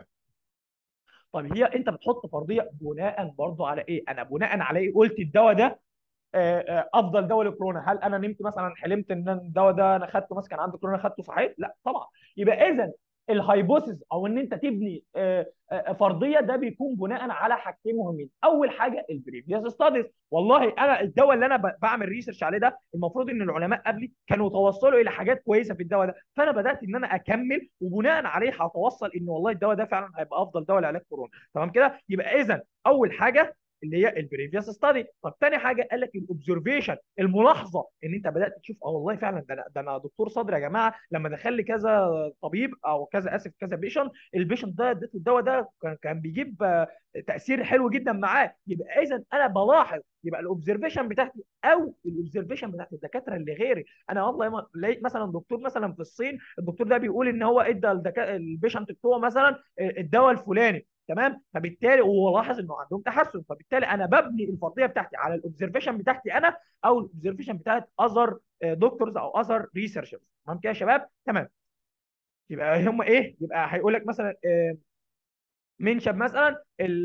Speaker 2: طب هي انت بتحط فرضيه بناء برضه على ايه؟ انا بناء على ايه قلت الدواء ده آه، آه، افضل دواء للكورونا هل انا نمت مثلا حلمت ان الدواء ده انا خدته مثلا كان عندي كورونا خدته صحيح لا طبعا يبقى اذا الهايبوثيس او ان انت تبني آه، آه، فرضيه ده بيكون بناء على حاجتين مهمين اول حاجه البريفيوس ستاديز والله انا الدواء اللي انا ب- بعمل ريسيرش عليه ده المفروض ان العلماء قبلي كانوا توصلوا الى حاجات كويسه في الدواء ده فانا بدات ان انا اكمل وبناء عليه هتوصل ان والله الدواء ده فعلا هيبقى افضل دواء لعلاج كورونا تمام كده يبقى اذا اول حاجه اللي هي البريفيوس ستادي طب تاني حاجه قال لك الاوبزرفيشن الملاحظه ان انت بدات تشوف اه والله فعلا ده انا ده انا دكتور صدر يا جماعه لما دخل لي كذا طبيب او كذا اسف كذا بيشنت البيشنت ده اديته الدواء ده كان كان بيجيب آه، تاثير حلو جدا معاه يبقى اذا انا بلاحظ يبقى الاوبزرفيشن بتاعتي او الاوبزرفيشن بتاعت الدكاتره اللي غيري انا والله ما لقيت مثلا دكتور مثلا في الصين الدكتور ده بيقول ان هو ادى الدكا... البيشنت بتوعه مثلا الدواء الفلاني تمام فبالتالي هو لاحظ انه عندهم تحسن فبالتالي انا ببني الفرضيه بتاعتي على الاوبزرفيشن بتاعتي انا او الاوبزرفيشن بتاعت اذر دكتورز او اذر ريسيرشرز تمام كده يا شباب تمام يبقى هم ايه يبقى هيقول لك مثلا آه، منشن مثلا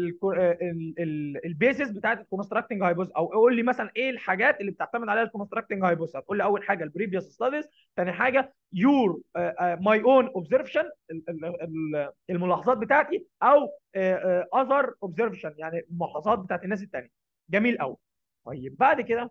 Speaker 2: البيسز بتاعت الكونستراكتنج هايبوث او قول لي مثلا ايه الحاجات اللي بتعتمد عليها الكونستراكتنج هايبوث هتقول لي اول حاجه البريفيوس ستاديز ثاني حاجه يور ماي اون اوبزرفشن الملاحظات بتاعتي او اذر اوبزرفشن يعني الملاحظات بتاعت الناس الثانيه جميل قوي طيب بعد كده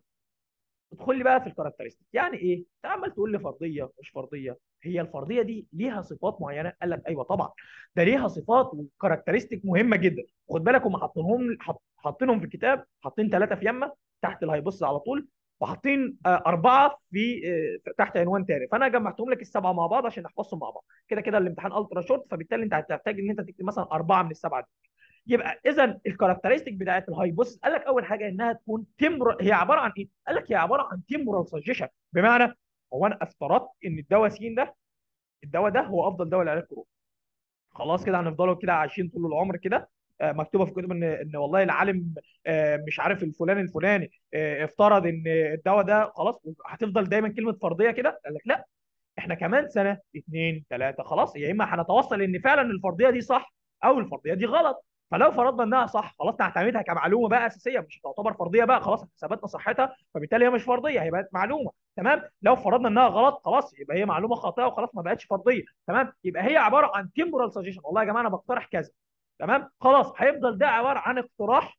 Speaker 2: ادخل لي بقى في الكاركترستيك يعني ايه انت عمال تقول لي فرضيه مش فرضيه هي الفرضيه دي ليها صفات معينه قال لك ايوه طبعا ده ليها صفات وكاركترستيك مهمه جدا خد بالك هم حاطينهم حط- حاطينهم في الكتاب حاطين ثلاثه في يمه تحت الهيبص على طول وحاطين آه، اربعه في آه، تحت عنوان تاني فانا جمعتهم لك السبعه مع بعض عشان نحفظهم مع بعض كده كده الامتحان الترا شورت فبالتالي انت هتحتاج ان انت تكتب مثلا اربعه من السبعه دي يبقى اذا الكاركترستيك بتاعت الهايبوثيس قال لك اول حاجه انها تكون تمر هي عباره عن ايه؟ قال لك هي عباره عن تمرال سجيشن بمعنى هو انا افترضت ان الدواء سين ده الدواء ده هو افضل دواء لعلاج كورونا خلاص كده هنفضلوا كده عايشين طول العمر كده آه، مكتوبه في كتب ان ان والله العالم آه، مش عارف الفلاني الفلاني آه، افترض ان الدواء ده خلاص هتفضل دايما كلمه فرضيه كده قال لك لا احنا كمان سنه اثنين ثلاثه خلاص يا اما هنتوصل ان فعلا الفرضيه دي صح او الفرضيه دي غلط فلو فرضنا انها صح خلاص نعتمدها كمعلومه بقى اساسيه مش تعتبر فرضيه بقى خلاص ثبتنا صحتها فبالتالي هي مش فرضيه هي بقت معلومه تمام لو فرضنا انها غلط خلاص يبقى هي معلومه خاطئه وخلاص ما بقتش فرضيه تمام يبقى هي عباره عن تمبورال سجيشن والله يا جماعه انا بقترح كذا تمام خلاص هيفضل ده عباره عن اقتراح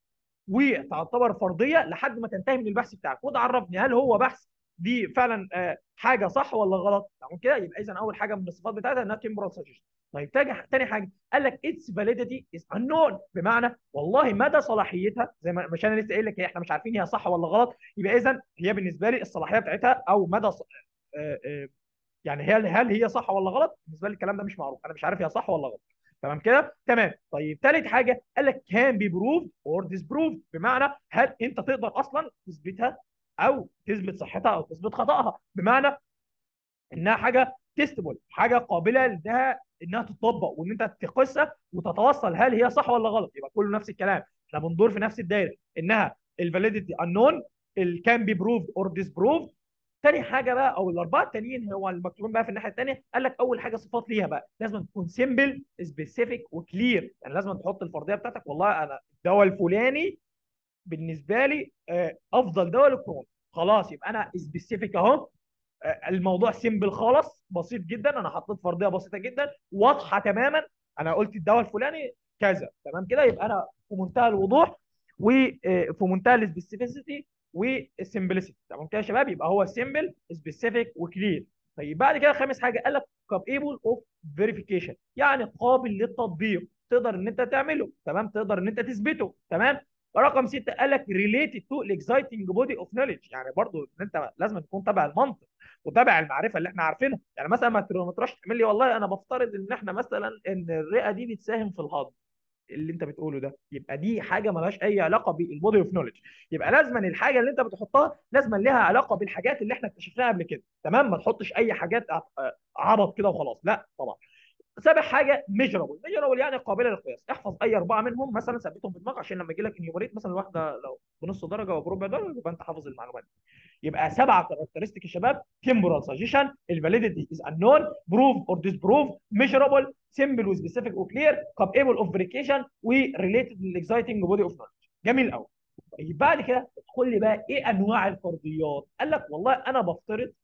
Speaker 2: وتعتبر فرضيه لحد ما تنتهي من البحث بتاعك وده عرفني هل هو بحث دي فعلا آه، حاجه صح ولا غلط تمام كده يبقى اذا اول حاجه من الصفات بتاعتها انها تمبرال سجيشن طيب تاني تاني حاجه قال لك اتس فاليديتي از unknown بمعنى والله مدى صلاحيتها زي ما مش انا لسه قايل لك هي احنا مش عارفين هي صح ولا غلط يبقى اذا هي بالنسبه لي الصلاحيه بتاعتها او مدى ص... آه، آه، يعني هل هل هي صح ولا غلط بالنسبه لي الكلام ده مش معروف انا مش عارف هي صح ولا غلط تمام كده تمام طيب ثالث حاجه قال لك كان بي بروف اور ديسبروف بمعنى هل انت تقدر اصلا تثبتها او تثبت صحتها او تثبت خطأها بمعنى انها حاجه تيستبل حاجه قابله لانها انها تطبق وان انت تقيسها وتتوصل هل هي صح ولا غلط يبقى كله نفس الكلام احنا بندور في نفس الدايره انها الفاليديتي انون الكان بي بروفد اور ديسبروفد تاني حاجه بقى او الاربعه التانيين هو المكتوبين بقى في الناحيه الثانيه قال لك اول حاجه صفات ليها بقى لازم تكون سيمبل سبيسيفيك وكلير يعني لازم تحط الفرضيه بتاعتك والله انا الدواء الفلاني بالنسبه لي آه، افضل دواء للكورونا خلاص يبقى انا سبيسيفيك اهو آه، الموضوع سيمبل خالص بسيط جدا انا حطيت فرضيه بسيطه جدا واضحه تماما انا قلت الدواء الفلاني كذا تمام كده يبقى انا في منتهى الوضوح وفي منتهى السبيسيفيسيتي والسمبلسيتي تمام كده يا شباب يبقى هو سيمبل سبيسيفيك وكلير طيب بعد كده خامس حاجه قال لك كابيبل اوف فيريفيكيشن يعني قابل للتطبيق تقدر ان انت تعمله تمام تقدر ان انت تثبته تمام رقم ستة قال لك ريليتد تو الاكسايتنج بودي اوف نوليدج يعني برضو ان انت لازم تكون تابع المنطق وتابع المعرفه اللي احنا عارفينها يعني مثلا ما تر- ما تروحش تعمل لي والله انا بفترض ان احنا مثلا ان الرئه دي بتساهم في الهضم اللي انت بتقوله ده يبقى دي حاجه مالهاش اي علاقه بالبودي اوف نوليدج يبقى لازما الحاجه اللي انت بتحطها لازما لها علاقه بالحاجات اللي احنا اكتشفناها قبل كده تمام ما تحطش اي حاجات ع- عبط كده وخلاص لا طبعا سابع حاجه ميجرابل ميجرابل يعني قابله للقياس احفظ اي اربعه منهم مثلا ثبتهم في دماغك عشان لما يجي لك انيومريت مثلا الواحده لو بنص درجه او بربع درجه يبقى انت حافظ المعلومات يبقى سبعه كاركترستيك يا شباب temporal suggestion الفاليديتي از unknown proof or disprove measurable simple وسبيسيفيك وكلير capable of verification وريليتد للاكسايتنج بودي اوف knowledge جميل قوي طيب بعد كده ادخل لي بقى ايه انواع الفرضيات قال لك والله انا بفترض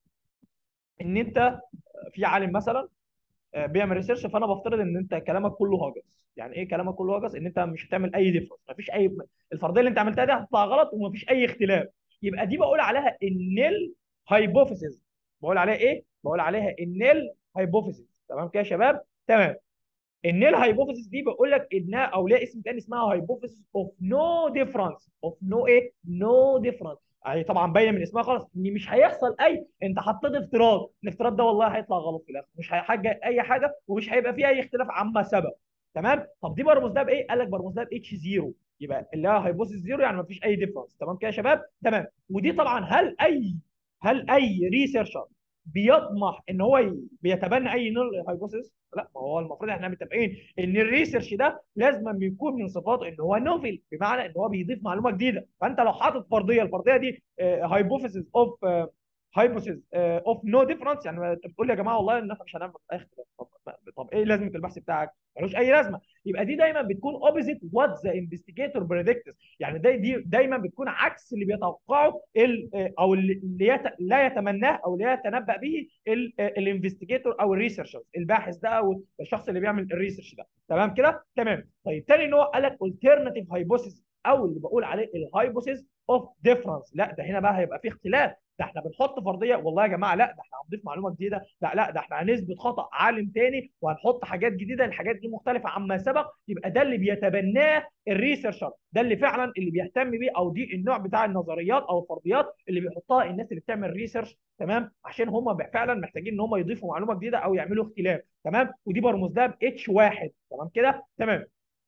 Speaker 2: ان انت في عالم مثلا آه، بيعمل ريسيرش فانا بفترض ان انت كلامك كله هجس يعني ايه كلامك كله هجس ان انت مش هتعمل اي ديفرنس مفيش اي الفرضيه اللي انت عملتها دي هتطلع غلط ومفيش اي اختلاف يبقى دي بقول عليها النيل هايبوثيسيس بقول عليها ايه بقول عليها النيل هايبوثيسيس تمام كده يا شباب تمام النيل هايبوثيسيس دي بقول لك انها او ليها اسم تاني اسمها هايبوثيسيس اوف نو ديفرنس اوف نو ايه نو ديفرنس يعني طبعا باينه من اسمها خالص ان مش هيحصل اي انت حطيت افتراض الافتراض ده والله هيطلع غلط في الاخر مش هيحاجه اي حاجه ومش هيبقى فيه اي اختلاف عما سبق تمام طب دي برمز ده بايه قال لك برمز ده اتش 0 يبقى اللي هي هايبوثيسيس 0 يعني مفيش اي ديفرنس تمام كده يا شباب تمام ودي طبعا هل اي هل اي ريسيرشر بيطمح ان هو ي- بيتبنى اي نوع هايبوثيسيس لا ما هو المفروض احنا متفقين ان الريسيرش ده لازم بيكون من صفاته ان هو نوفل بمعنى ان هو بيضيف معلومه جديده فانت لو حاطط فرضيه الفرضيه دي هايبوثيسيس اوف هايبوثيسيس اوف نو ديفرنس يعني انت بتقول لي يا جماعه والله ان احنا مش هنعمل اي اختلاف طب, طب ايه لازمه البحث بتاعك؟ ملوش اي لازمه يبقى دي دايما بتكون اوبوزيت وات ذا انفستيجيتور بريدكتس يعني دي دي دايما بتكون عكس اللي بيتوقعه ال- آه، او اللي اللي يت... لا يتمناه او لا يتنبأ به الانفستيجيتور او الريسيرشر الباحث ده او الشخص اللي بيعمل الريسيرش ده تمام كده تمام طيب تاني نوع قال لك alternative hypothesis او اللي بقول عليه الهايبوثيس اوف ديفرنس لا ده هنا بقى هيبقى في اختلاف ده احنا بنحط فرضيه والله يا جماعه لا ده احنا هنضيف معلومه جديده لا لا ده احنا هنثبت خطا عالم تاني وهنحط حاجات جديده الحاجات دي مختلفه عما سبق يبقى ده اللي بيتبناه الريسيرشر ده اللي فعلا اللي بيهتم بيه او دي النوع بتاع النظريات او الفرضيات اللي بيحطها الناس اللي بتعمل ريسيرش تمام عشان هم فعلا محتاجين ان هم يضيفوا معلومه جديده او يعملوا اختلاف تمام ودي برمز لها ب اتش واحد تمام كده تمام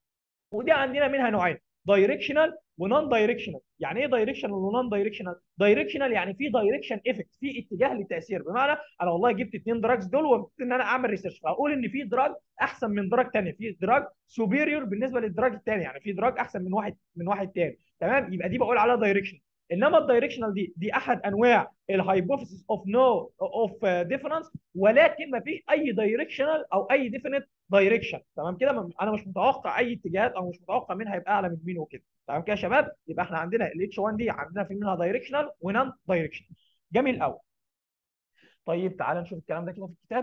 Speaker 2: ودي عندنا منها نوعين دايركشنال ونون دايركشنال يعني ايه دايركشنال ونون دايركشنال دايركشنال يعني في دايركشن افكت في اتجاه للتاثير بمعنى انا والله جبت اثنين دراجز دول وابتديت ان انا اعمل ريسيرش فاقول ان في دراج احسن من دراج ثاني في دراج سوبيريور بالنسبه للدراج الثاني يعني في دراج احسن من واحد من واحد ثاني تمام يبقى دي بقول عليها دايركشن انما الدايركشنال دي دي احد انواع الهايبوثيسيس اوف نو اوف ديفرنس ولكن ما فيش اي دايركشنال او اي ديفينيت دايركشن تمام كده م- انا مش متوقع اي اتجاهات او مش متوقع مين هيبقى اعلى من مين وكده تمام كده يا شباب يبقى احنا عندنا الاتش 1 دي عندنا في منها دايركشنال ونون دايركشنال جميل قوي طيب تعال نشوف الكلام ده كده في الكتاب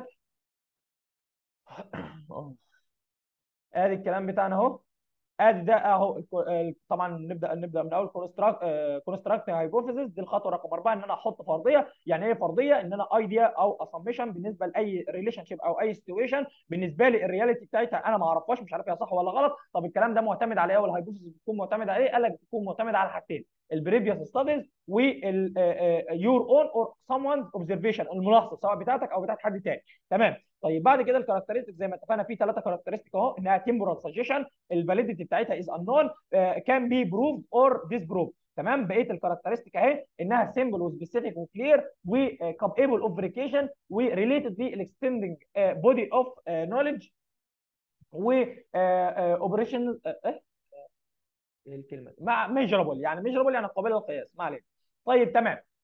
Speaker 2: آه. ادي الكلام بتاعنا اهو ادي ده اهو الكو- ال- طبعا نبدا نبدا من اول كونستراكت كونستراكت هايبوثيسيس دي الخطوه رقم اربعه ان انا احط فرضيه يعني ايه فرضيه ان انا ايديا او اسامبشن بالنسبه لاي ريليشن شيب او اي سيتويشن بالنسبه لي الرياليتي بتاعتها انا ما اعرفهاش مش عارف هي صح ولا غلط طب الكلام ده معتمد على ايه والهايبوثيسيس بتكون معتمد على ايه قال لك بتكون معتمد على حاجتين البريفيوس ستاديز واليور اون اور someone's اوبزرفيشن الملاحظه سواء بتاعتك او بتاعت حد تاني تمام طيب بعد كده الكاركترستيك زي ما اتفقنا في ثلاثه كاركترستيك اهو انها تمبرال سجيشن الفاليديتي بتاعتها از انون كان بي بروف اور ديس بروف تمام بقيه الكاركترستيك اهي انها سيمبل وسبيسيفيك وكلير وكابابل اوف فيريكيشن وريليتد للاكستندنج بودي اوف نوليدج و اوبريشن ايه الكلمه مع ميجرابل يعني ميجرابل يعني قابله للقياس ما علينا طيب تمام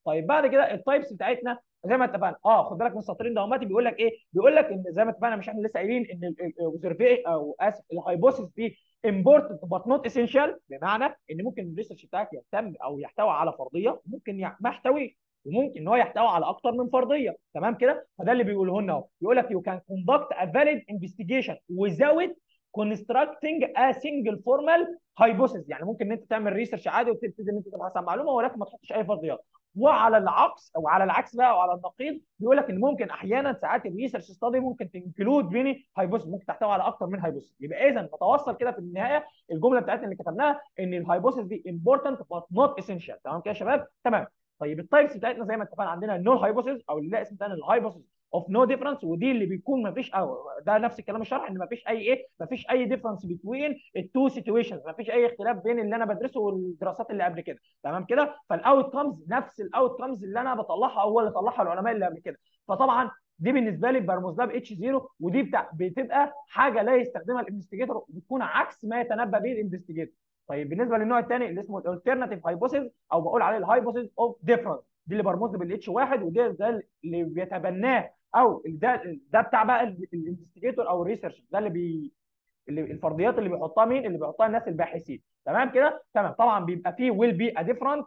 Speaker 2: طيب بعد كده التايبس بتاعتنا زي ما اتفقنا اه خد بالك من السطرين دواماتي بيقول لك ايه بيقول لك ان زي ما اتفقنا مش احنا لسه قايلين ان الاوبزرفي او اسف الهايبوثيس دي important but not essential بمعنى ان ممكن الريسيرش بتاعك يهتم او يحتوي على فرضيه ممكن يع- ما يحتويش وممكن ان هو يحتوي على اكتر من فرضيه تمام كده فده اللي بيقوله لنا اهو بيقول لك you can conduct a valid investigation without constructing a single formal hypothesis يعني ممكن ان انت تعمل ريسيرش عادي وتبتدي ان انت تبحث عن معلومه ولكن ما تحطش اي فرضيات وعلى العكس او على العكس بقى او على النقيض بيقول لك ان ممكن احيانا ساعات الريسيرش ستادي ممكن تنكلود ميني هايبوثيس ممكن تحتوي على اكتر من هايبوثيس يبقى اذا نتوصل كده في النهايه الجمله بتاعتنا اللي كتبناها ان الهايبوثيس دي important but not essential تمام كده يا شباب تمام طيب التايبس بتاعتنا زي ما اتفقنا عندنا النول هايبوثيس او اللي اسم ثاني الهايبوثيس اوف نو ديفرنس ودي اللي بيكون ما فيش او ده نفس الكلام الشرح ان ما فيش اي ايه ما فيش اي ديفرنس بين التو سيتويشنز ما فيش اي اختلاف بين اللي انا بدرسه والدراسات اللي قبل كده تمام كده فالاوت كامز نفس الاوت كامز اللي انا بطلعها هو اللي طلعها العلماء اللي قبل كده فطبعا دي بالنسبه لي برمز لها اتش 0 ودي بتاع بتبقى حاجه لا يستخدمها الانفستيجيتور وبتكون عكس ما يتنبأ به الانفستيجيتور طيب بالنسبه للنوع الثاني اللي اسمه الالترناتيف هايبوثيس او بقول عليه الهايبوثيس اوف ديفرنس دي اللي برمز بالاتش 1 وده ده اللي بيتبناه او ده ده بتاع بقى الانفستيجيتور او الريسيرش ده اللي بي اللي الفرضيات اللي بيحطها مين اللي بيحطها الناس الباحثين تمام كده تمام طبعا بيبقى فيه will be a different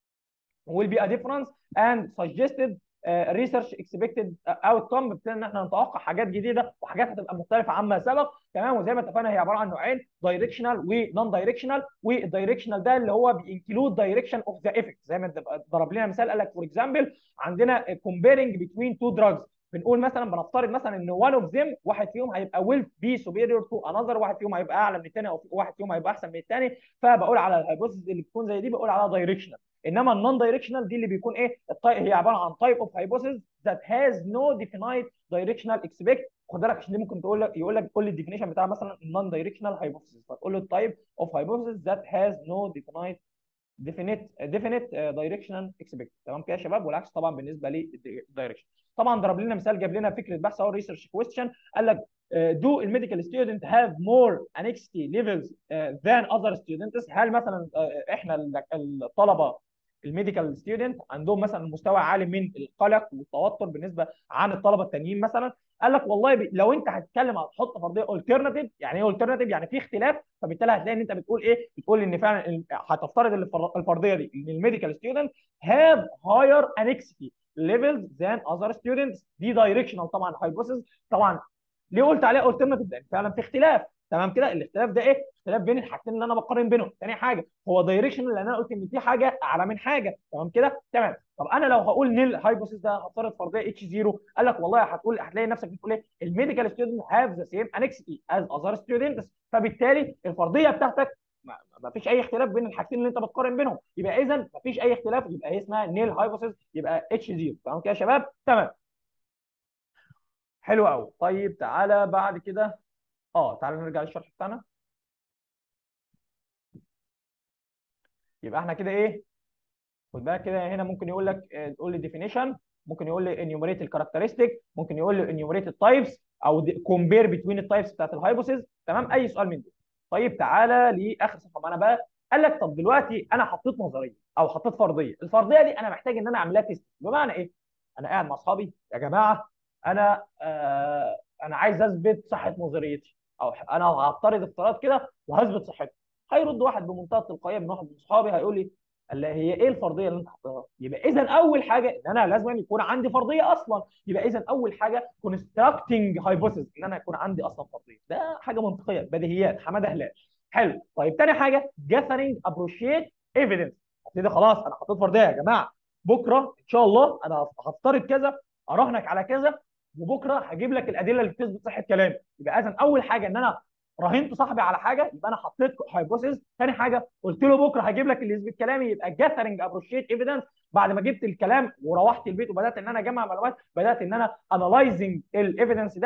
Speaker 2: will be a difference and suggested uh, research expected outcome بتبتدي ان احنا نتوقع حاجات جديده وحاجات هتبقى مختلفه عما سبق تمام وزي ما اتفقنا هي عباره عن نوعين دايركشنال ونون دايركشنال والدايركشنال ده اللي هو بينكلود دايركشن اوف ذا افكت زي ما ضرب لنا مثال قال لك فور اكزامبل عندنا comparing between two drugs بنقول مثلا بنفترض مثلا ان one of them واحد فيهم هيبقى will be superior to another واحد فيهم هيبقى اعلى من الثاني او واحد فيهم هيبقى احسن من الثاني فبقول على الهايبوثيسز اللي بتكون زي دي بقول عليها دايركشنال انما النون دايركشنال دي اللي بيكون ايه الطي... هي عباره عن type of hypothesis that has no definite directional expect خد بالك عشان دي ممكن تقول لك يقول لك قول لي الديفينيشن بتاع مثلا النون دايركشنال hypothesis فتقول له التايب اوف hypothesis that has no definite definite definite directional expect تمام كده يا شباب والعكس طبعا بالنسبه للدايركشن طبعا ضرب لنا مثال جاب لنا فكره بحث او ريسيرش كويستشن قال لك do الميديكال ستودنت have more anxiety levels than other students هل مثلا احنا الطلبه الميديكال ستودنت عندهم مثلا مستوى عالي من القلق والتوتر بالنسبه عن الطلبه التانيين مثلا قال لك والله ب... لو انت هتتكلم هتحط فرضيه الترناتيف يعني ايه الترناتيف يعني في اختلاف فبالتالي هتلاقي ان انت بتقول ايه بتقول ان فعلا هتفترض الفرضيه دي ان الميديكال ستودنت have higher anxiety levels than other students دي دايركشنال طبعا هايبوثيس طبعا ليه قلت عليها الترناتيف لان فعلا في اختلاف تمام كده الاختلاف ده ايه اختلاف بين الحاجتين اللي انا بقارن بينهم ثاني حاجه هو دايركشنال لان انا قلت ان في حاجه اعلى من حاجه تمام كده تمام طب انا لو هقول نيل هايبوثيس ده هفترض فرضيه اتش 0 قال لك والله هتقول هتلاقي نفسك بتقول ايه الميديكال ستودنت هاف ذا سيم انكسيتي از اذر ستودنتس فبالتالي الفرضيه بتاعتك ما فيش اي اختلاف بين الحاجتين اللي انت بتقارن بينهم يبقى اذا ما فيش اي اختلاف يبقى هي اسمها نيل هايبوثيس يبقى اتش 0 تمام كده يا شباب تمام حلو قوي طيب تعالى بعد كده اه تعالى نرجع للشرح بتاعنا يبقى احنا كده ايه خد بالك كده هنا ممكن يقول لك تقول لي ديفينيشن ممكن يقول لي انيوميريت الكاركترستيك ممكن يقول لي انيوميريت التايبس او كومبير بتوين التايبس بتاعت الهايبوثيس تمام اي سؤال من دول طيب تعالى لاخر صفحه معانا بقى قال لك طب دلوقتي انا حطيت نظريه او حطيت فرضيه الفرضيه دي انا محتاج ان انا اعمل لها تيست بمعنى ايه انا قاعد مع اصحابي يا جماعه انا آه انا عايز اثبت صحه نظريتي او انا هفترض افتراض كده وهثبت صحتها هيرد واحد بمنتهى التلقائيه من واحد من اصحابي هيقول لي قال هي ايه الفرضيه اللي انت حطيتها؟ يبقى اذا اول حاجه ان انا لازم يكون عندي فرضيه اصلا يبقى اذا اول حاجه كونستراكتنج هايبوثيس ان انا يكون عندي اصلا فرضيه ده حاجه منطقيه بديهيات حماده هلال حلو طيب تاني حاجه جاثرنج ابروشيت ايفيدنس ابتدي خلاص انا حطيت فرضيه يا جماعه بكره ان شاء الله انا هفترض كذا اراهنك على كذا وبكره هجيب لك الادله اللي بتثبت صحه كلامي يبقى اذا اول حاجه ان انا راهنت صاحبي على حاجه يبقى انا حطيت هايبوثيس ثاني حاجه قلت له بكره هجيب لك اللي يثبت كلامي يبقى جاثرنج ابروشيت ايفيدنس بعد ما جبت الكلام وروحت البيت وبدات ان انا اجمع معلومات بدات ان انا انالايزنج الايفيدنس ده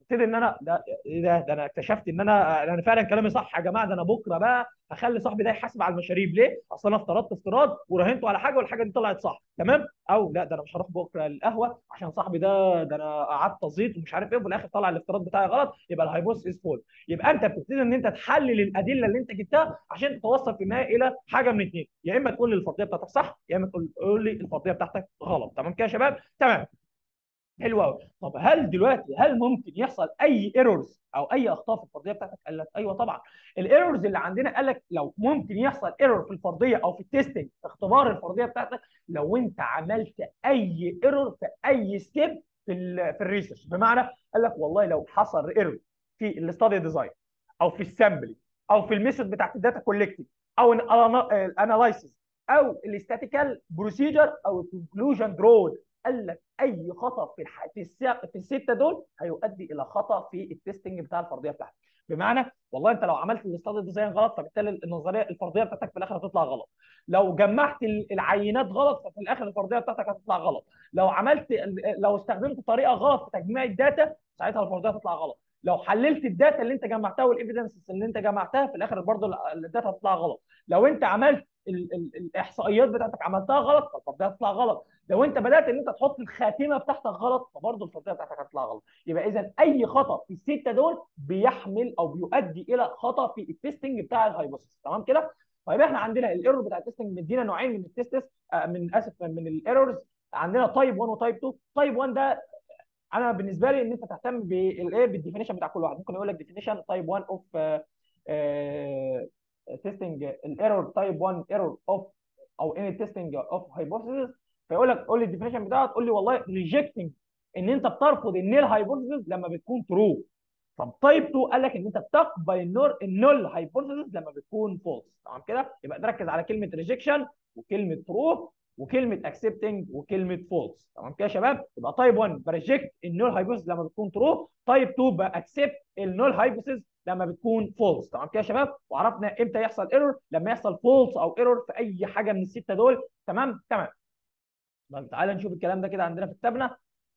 Speaker 2: ابتدي ان انا ده ايه ده ده انا اكتشفت ان انا انا فعلا كلامي صح يا جماعه ده انا بكره بقى هخلي صاحبي ده يحاسب على المشاريب ليه؟ اصل انا افترضت افتراض وراهنته على حاجه والحاجه دي طلعت صح تمام؟ او لا ده انا مش هروح بكره القهوه عشان صاحبي ده ده انا قعدت ازيط ومش عارف ايه وفي الاخر طلع الافتراض بتاعي غلط يبقى الهايبوثيسيس از فول يبقى انت بتبتدي ان انت تحلل الادله اللي انت جبتها عشان توصل في النهايه الى حاجه من اثنين يا اما تقول لي الفرضيه بتاعتك صح يا اما تقول تقول لي الفرضيه بتاعتك غلط تمام كده يا شباب؟ تمام حلو قوي طب هل دلوقتي هل ممكن يحصل اي ايرورز او اي اخطاء في الفرضيه بتاعتك قال لك ايوه طبعا الايرورز اللي عندنا قال لك لو ممكن يحصل ايرور في الفرضيه او في التستنج اختبار الفرضيه بتاعتك لو انت عملت اي ايرور في اي ستيب في ال في الريسيرش بمعنى قال لك والله لو حصل ايرور في الاستادي ديزاين او في السامبلنج او في الميثود بتاعت الداتا كولكتنج او الاناليسيس او الاستاتيكال بروسيجر او الكونكلوجن درون قال لك اي خطا في الح... في, الس... في السته دول هيؤدي الى خطا في التستنج بتاع الفرضيه بتاعتك بمعنى والله انت لو عملت الاستادي ديزاين غلط فبالتالي النظريه الفرضيه بتاعتك في الاخر هتطلع غلط لو جمعت العينات غلط ففي الاخر الفرضيه بتاعتك هتطلع غلط لو عملت لو استخدمت طريقه غلط في تجميع الداتا ساعتها الفرضيه هتطلع غلط لو حللت الداتا اللي انت جمعتها والايفيدنس اللي انت جمعتها في الاخر برضه الداتا هتطلع غلط لو انت عملت ال ال الاحصائيات بتاعتك عملتها غلط فالفرضيه هتطلع غلط لو انت بدات ان انت تحط الخاتمه بتاعتك غلط فبرضه الفرضيه بتاعتك هتطلع غلط يبقى اذا اي خطا في السته دول بيحمل او بيؤدي الى خطا في التستنج بتاع الهايبوثيسيس تمام كده طيب احنا عندنا الايرور بتاع التستنج مدينا نوعين من التستس آه من اسف من الايرورز عندنا تايب 1 وتايب 2 تايب 1 ده انا بالنسبه لي ان انت تهتم بالايه بالديفينيشن بتاع كل واحد ممكن يقول لك ديفينيشن تايب 1 اوف تيستنج الايرور تايب 1 ايرور اوف او ان تيستنج اوف هايبوثيسيس فيقول لك قول لي الديفينيشن بتاعها تقول لي والله ريجكتنج ان انت بترفض ان الهايبوثيسيس لما بتكون ترو طب تايب 2 قال لك ان انت بتقبل النور النول هايبوثيسيس لما بتكون فولس تمام كده يبقى تركز على كلمه ريجكشن وكلمه ترو وكلمه اكسبتنج وكلمه فولس تمام كده يا شباب يبقى تايب 1 بريجكت النول هايبوثيسيس لما بتكون ترو تايب 2 باكسبت النول هايبوثيسيس لما بتكون فولس تمام كده يا شباب وعرفنا امتى يحصل ايرور لما يحصل فولس او ايرور في اي حاجه من السته دول تمام تمام طب تعالى نشوف الكلام ده كده عندنا في كتابنا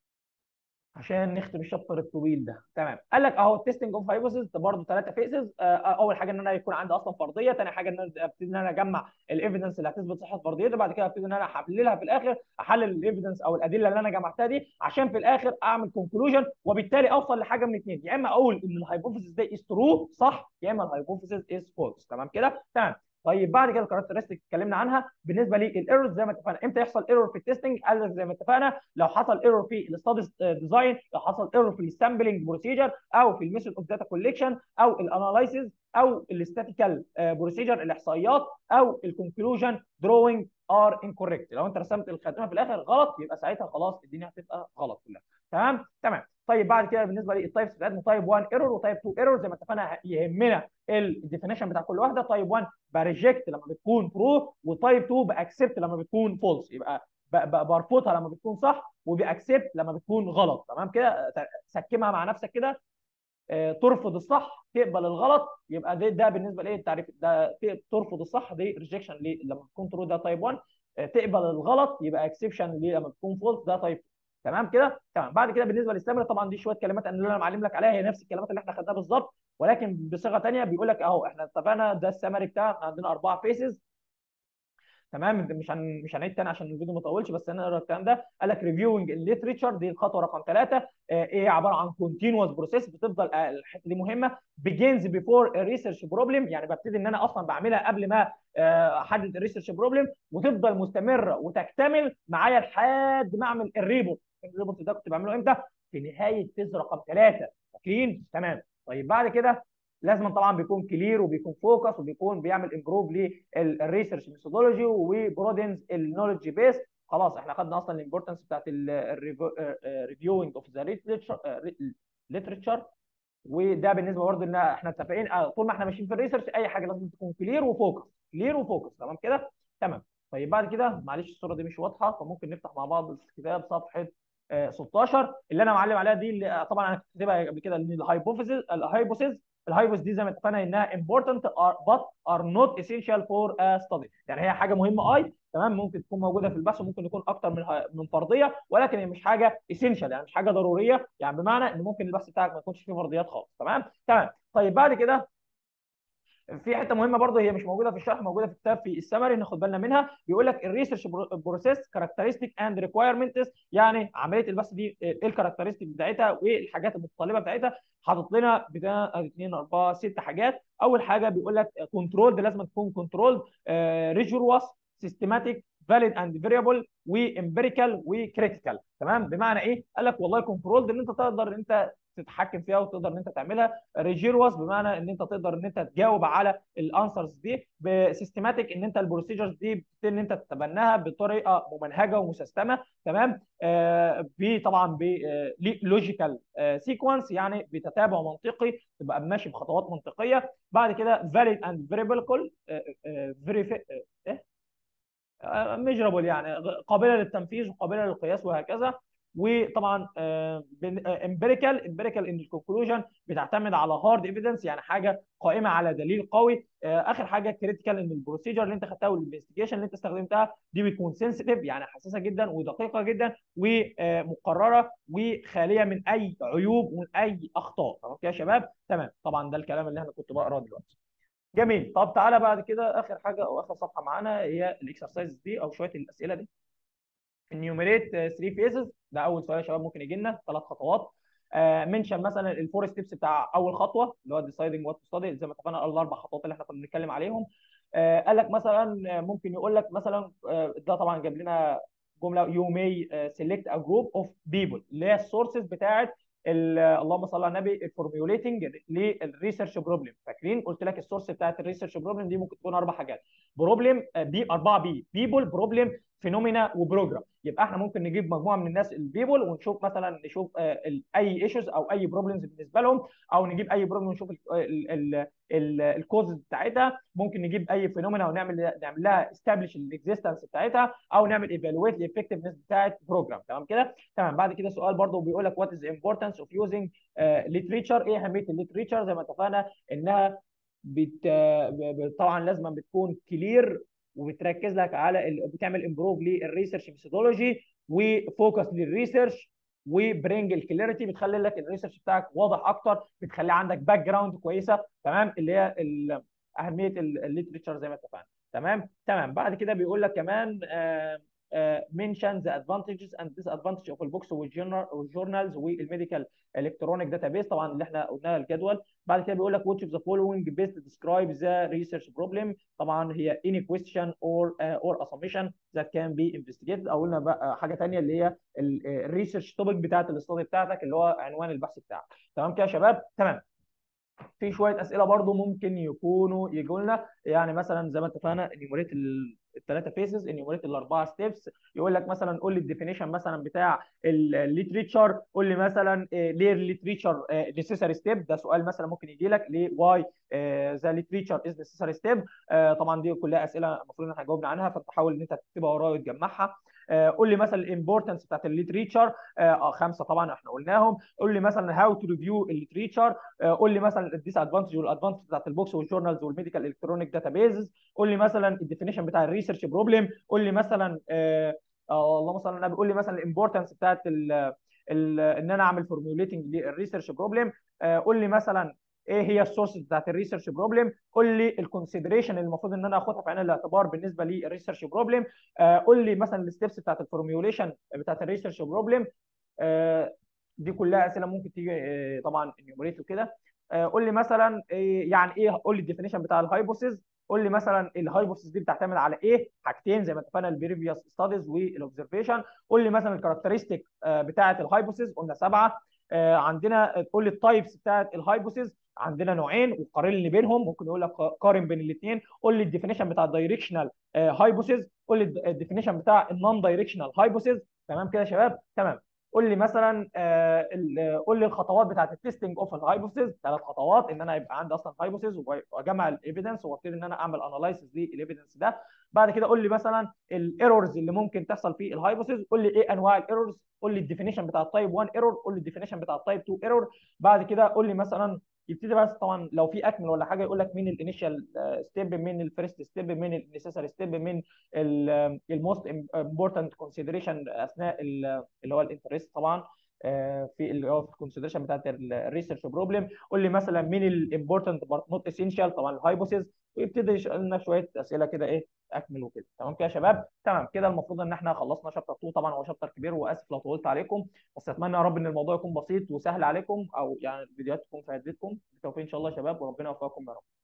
Speaker 2: عشان نختم الشابتر الطويل ده تمام قال لك اهو التستنج اوف هايبوثيسز برضه ثلاثه فيزز اول حاجه ان انا يكون عندي اصلا فرضيه ثاني حاجه ان انا ابتدي ان انا اجمع الايفيدنس اللي هتثبت صحه فرضيتي بعد كده ابتدي ان انا احللها في الاخر احلل الايفيدنس او الادله اللي انا جمعتها دي عشان في الاخر اعمل كونكلوجن وبالتالي اوصل لحاجه من اثنين يا اما اقول ان الهايبوثيسز دي از ترو صح يا اما الهايبوثيسز از فولس تمام كده تمام طيب بعد كده الكاركترستيك اتكلمنا عنها بالنسبه للايرورز زي ما اتفقنا امتى يحصل ايرور في التستنج قال لك زي ما اتفقنا لو حصل ايرور في الاستادي ديزاين لو حصل ايرور في السامبلنج بروسيجر او في الميثود اوف داتا كوليكشن او الاناليسيز او الاستاتيكال بروسيجر الاحصائيات او الكونكلوجن دروينج ار انكوريكت لو انت رسمت الخاتمه في الاخر غلط يبقى ساعتها خلاص الدنيا هتبقى غلط كلها تمام تمام طيب بعد كده بالنسبه للتايبس بتاعتنا تايب 1 ايرور وتايب 2 ايرور زي ما اتفقنا يهمنا الديفينيشن بتاع كل واحده تايب 1 بريجكت لما بتكون ترو وتايب 2 باكسبت لما بتكون فولس يبقى برفضها لما بتكون صح وباكسبت لما بتكون غلط تمام كده سكمها مع نفسك كده ترفض الصح تقبل الغلط يبقى ده ده بالنسبه لايه التعريف ده ترفض الصح دي ريجكشن لما تكون ترو ده تايب 1 تقبل الغلط يبقى اكسبشن لما تكون فولس ده تايب تمام كده تمام بعد كده بالنسبه للسامري طبعا دي شويه كلمات انا اللي انا معلم لك عليها هي نفس الكلمات اللي احنا خدناها بالظبط ولكن بصيغه ثانيه بيقول لك اهو احنا اتفقنا ده السامري بتاع عندنا اربعه فيسز تمام مش هن... مش هنعيد تاني عشان الفيديو ما يطولش بس انا اقرا الكلام ده قال لك ريفيوينج الليتريتشر دي الخطوه رقم ثلاثه ايه عباره عن كونتينوس بروسيس بتفضل الحته دي مهمه بيجينز بيفور ريسيرش بروبلم يعني ببتدي ان انا اصلا بعملها قبل ما احدد الريسيرش بروبلم وتفضل مستمره وتكتمل معايا لحد ما اعمل الريبورت الريبورت ده كنت بعمله امتى؟ في نهايه فيز رقم ثلاثه فاكرين؟ تمام طيب بعد كده لازم طبعا بيكون كلير وبيكون فوكس وبيكون بيعمل امبروف للريسيرش ميثودولوجي وبرودنز النولج بيس خلاص احنا خدنا اصلا الامبورتنس بتاعت الريفيوينج اوف ذا ليترشر وده بالنسبه برضه ان احنا متفقين طول ما احنا ماشيين في الريسيرش اي حاجه لازم تكون كلير وفوكس كلير وفوكس تمام كده تمام طيب بعد كده معلش الصوره دي مش واضحه فممكن نفتح مع بعض الكتاب صفحه 16 اللي انا معلم عليها دي اللي طبعا انا كاتبها قبل كده ان الهايبوثيسز الهايبوثيز الهايبوس دي زي ما اتفقنا انها important are, but are not essential for a study يعني هي حاجه مهمه اي تمام ممكن تكون موجوده في البحث وممكن يكون اكتر من من فرضيه ولكن هي مش حاجه essential يعني مش حاجه ضروريه يعني بمعنى ان ممكن البحث بتاعك ما يكونش فيه فرضيات خالص تمام تمام طيب بعد كده في حته مهمه برضه هي مش موجوده في الشرح موجوده في الكتاب في السمري ناخد بالنا منها بيقول لك الريسيرش بروسيس كاركترستيك اند ريكوايرمنتس يعني عمليه البحث دي ايه الكاركترستيك بتاعتها وايه الحاجات المتطلبه بتاعتها حاطط لنا بتاع 2 4 6 حاجات اول حاجه بيقول لك كنترول ده لازم تكون كنترول ريجورواس سيستماتيك فاليد اند فاريبل وامبيريكال وكريتيكال تمام بمعنى ايه؟ قال لك والله كنترول ان انت تقدر ان انت تتحكم فيها وتقدر ان انت تعملها ريجيروس بمعنى ان انت تقدر ان انت تجاوب على الانسرز دي بسيستماتيك ان انت البروسيجرز دي بتبتدي ان انت تتبناها بطريقه ممنهجه ومسستمه تمام آه طبعا بلوجيكال آه سيكونس يعني بتتابع منطقي تبقى ماشي بخطوات منطقيه بعد كده فاليد اند فيريبل فيري ايه ميجرابل يعني قابله للتنفيذ وقابله للقياس وهكذا وطبعا امبيريكال امبيريكال ان الكونكلوجن بتعتمد على هارد ايفيدنس يعني حاجه قائمه على دليل قوي اخر حاجه كريتيكال ان البروسيجر اللي انت خدتها والانفستيجيشن اللي انت استخدمتها دي بتكون سنسيتيف يعني حساسه جدا ودقيقه جدا ومقرره وخاليه من اي عيوب ومن اي اخطاء تمام كده يا شباب تمام طبعا ده الكلام اللي انا كنت بقراه دلوقتي جميل طب تعالى بعد كده اخر حاجه او اخر صفحه معانا هي الاكسرسايز دي او شويه الاسئله دي انيوميريت 3 فيزز ده اول سؤال يا شباب ممكن يجي لنا ثلاث خطوات منشن مثلا الفور ستيبس بتاع اول خطوه اللي هو ديسايدنج وات تو ستادي زي ما اتفقنا الاربع خطوات اللي احنا كنا بنتكلم عليهم قال لك مثلا ممكن يقول لك مثلا ده طبعا جاب لنا جمله يو ماي سيلكت ا جروب اوف بيبل اللي هي السورسز بتاعت اللهم صل على النبي الفورميوليتنج للريسيرش بروبلم فاكرين قلت لك السورس بتاعت الريسيرش بروبلم دي ممكن تكون اربع حاجات بروبلم بي اربعه بي بيبل بروبلم فينومينا وبروجرام يبقى احنا ممكن نجيب مجموعه من الناس البيبل ونشوف مثلا نشوف اي ايشوز او اي بروبلمز بالنسبه لهم او نجيب اي بروبلم ونشوف الكوزز بتاعتها ممكن نجيب اي فينومينا ونعمل نعمل لها استابليش الاكزيستنس بتاعتها او نعمل ايفالويت الافكتفنس بتاعت بروجرام تمام كده تمام بعد كده سؤال برضه بيقول لك وات از امبورتنس اوف يوزنج ليتريتشر ايه اهميه الليتريتشر زي ما اتفقنا انها بت... طبعا لازم بتكون كلير وبتركز لك على ال... بتعمل امبروف للريسيرش ميثودولوجي وفوكس للريسيرش وبرينج الكليرتي بتخلي لك الريسيرش بتاعك واضح اكتر بتخلي عندك باك جراوند كويسه تمام اللي هي ال... اهميه الليترشر زي ما اتفقنا تمام تمام بعد كده بيقول لك كمان آه منشن ذا ادفانتجز اند ديس ادفانتج اوف البوكس والجورنالز والميديكال الكترونيك داتابيس طبعا اللي احنا قلناها الجدول بعد كده بيقول لك which of the following best describe the research problem طبعا هي any question or uh, or assumption that can be investigated او قلنا بقى حاجه ثانيه اللي هي الريسيرش توبيك بتاعت الاستادي بتاعتك اللي هو عنوان البحث بتاعك تمام كده يا شباب تمام في شويه اسئله برضو ممكن يكونوا يجوا لنا يعني مثلا زي ما اتفقنا انيموريت الثلاثه فيسز انيموريت الاربعه ستيبس يقول لك مثلا قول لي الديفينيشن مثلا بتاع الليتريتشر قول لي مثلا ليه الليتريتشر نيسيسري ستيب ده سؤال مثلا ممكن يجي لك ليه واي ذا ليتريتشر از نيسيسري ستيب طبعا دي كلها اسئله المفروض ان احنا جاوبنا عنها فانت حاول ان انت تكتبها ورايا وتجمعها قول لي مثلا الامبورتنس بتاعت الليتريتشر آه خمسه طبعا احنا قلناهم قول لي مثلا هاو تو ريفيو الليتريتشر قول لي مثلا الديس ادفانتج والادفانتج بتاعت البوكس والجورنالز والميديكال الكترونيك داتابيزز قول لي مثلا الديفينيشن بتاع الريسيرش بروبلم قول لي مثلا آه آه اللهم صل على النبي قول لي مثلا الامبورتنس بتاعت ال ال ان انا اعمل فورميوليتنج للريسيرش بروبلم قول لي مثلا ايه هي السورس بتاعت الريسيرش بروبلم قول لي الكونسيدريشن اللي المفروض ان انا اخدها في عين الاعتبار بالنسبه للريسيرش بروبلم آه قول لي مثلا الستبس بتاعت الفورميوليشن بتاعت الريسيرش بروبلم آه دي كلها اسئله ممكن تيجي آه طبعا انيوميريت وكده آه قول لي مثلا إيه يعني ايه قول لي الديفينيشن بتاع الهايبوثيز قول لي مثلا الهايبوثيز دي بتعتمد على ايه حاجتين زي ما اتفقنا البريفيوس ستاديز والاوبزرفيشن قول لي مثلا الكاركترستيك بتاعه الهايبوثيز قلنا سبعه آه عندنا قول لي التايبس بتاعه الهايبوثيز عندنا نوعين وقارن لي بينهم ممكن يقول لك قارن بين الاثنين قول لي الديفينيشن بتاع الدايركشنال هايبوثيز قول لي الديفينيشن بتاع النون دايركشنال هايبوثيز تمام كده يا شباب تمام قول لي مثلا آه قول لي الخطوات بتاعت التستنج اوف الهايبوثيز ثلاث خطوات ان انا يبقى عندي اصلا هايبوثيز واجمع الايفيدنس وابتدي ان انا اعمل اناليسيز للايفيدنس ده بعد كده قول لي مثلا الايرورز اللي ممكن تحصل في الهايبوثيز قول لي ايه انواع الايرورز قول لي الديفينيشن بتاع التايب 1 ايرور قول لي الديفينيشن بتاع التايب 2 ايرور بعد كده قول لي مثلا يبتدي بس طبعا لو في اكمل ولا حاجه يقول لك مين الانيشال ستيب من الفيرست ستيب من النيسيسري ستيب من الموست امبورتنت كونسيدريشن اثناء ال- اللي هو الانترست طبعا آه، في اللي هو في الكونسيدريشن بتاعت الريسيرش بروبلم قول لي مثلا مين الامبورتنت نوت اسينشال طبعا الهايبوثيز ويبتدي يسال لنا شويه اسئله كده ايه اكمل وكده تمام كده يا شباب تمام كده المفروض ان احنا خلصنا شابتر 2 طبعا هو شابتر كبير واسف لو طولت عليكم بس اتمنى يا رب ان الموضوع يكون بسيط وسهل عليكم او يعني الفيديوهات تكون فادتكم بالتوفيق ان شاء الله يا شباب وربنا يوفقكم يا رب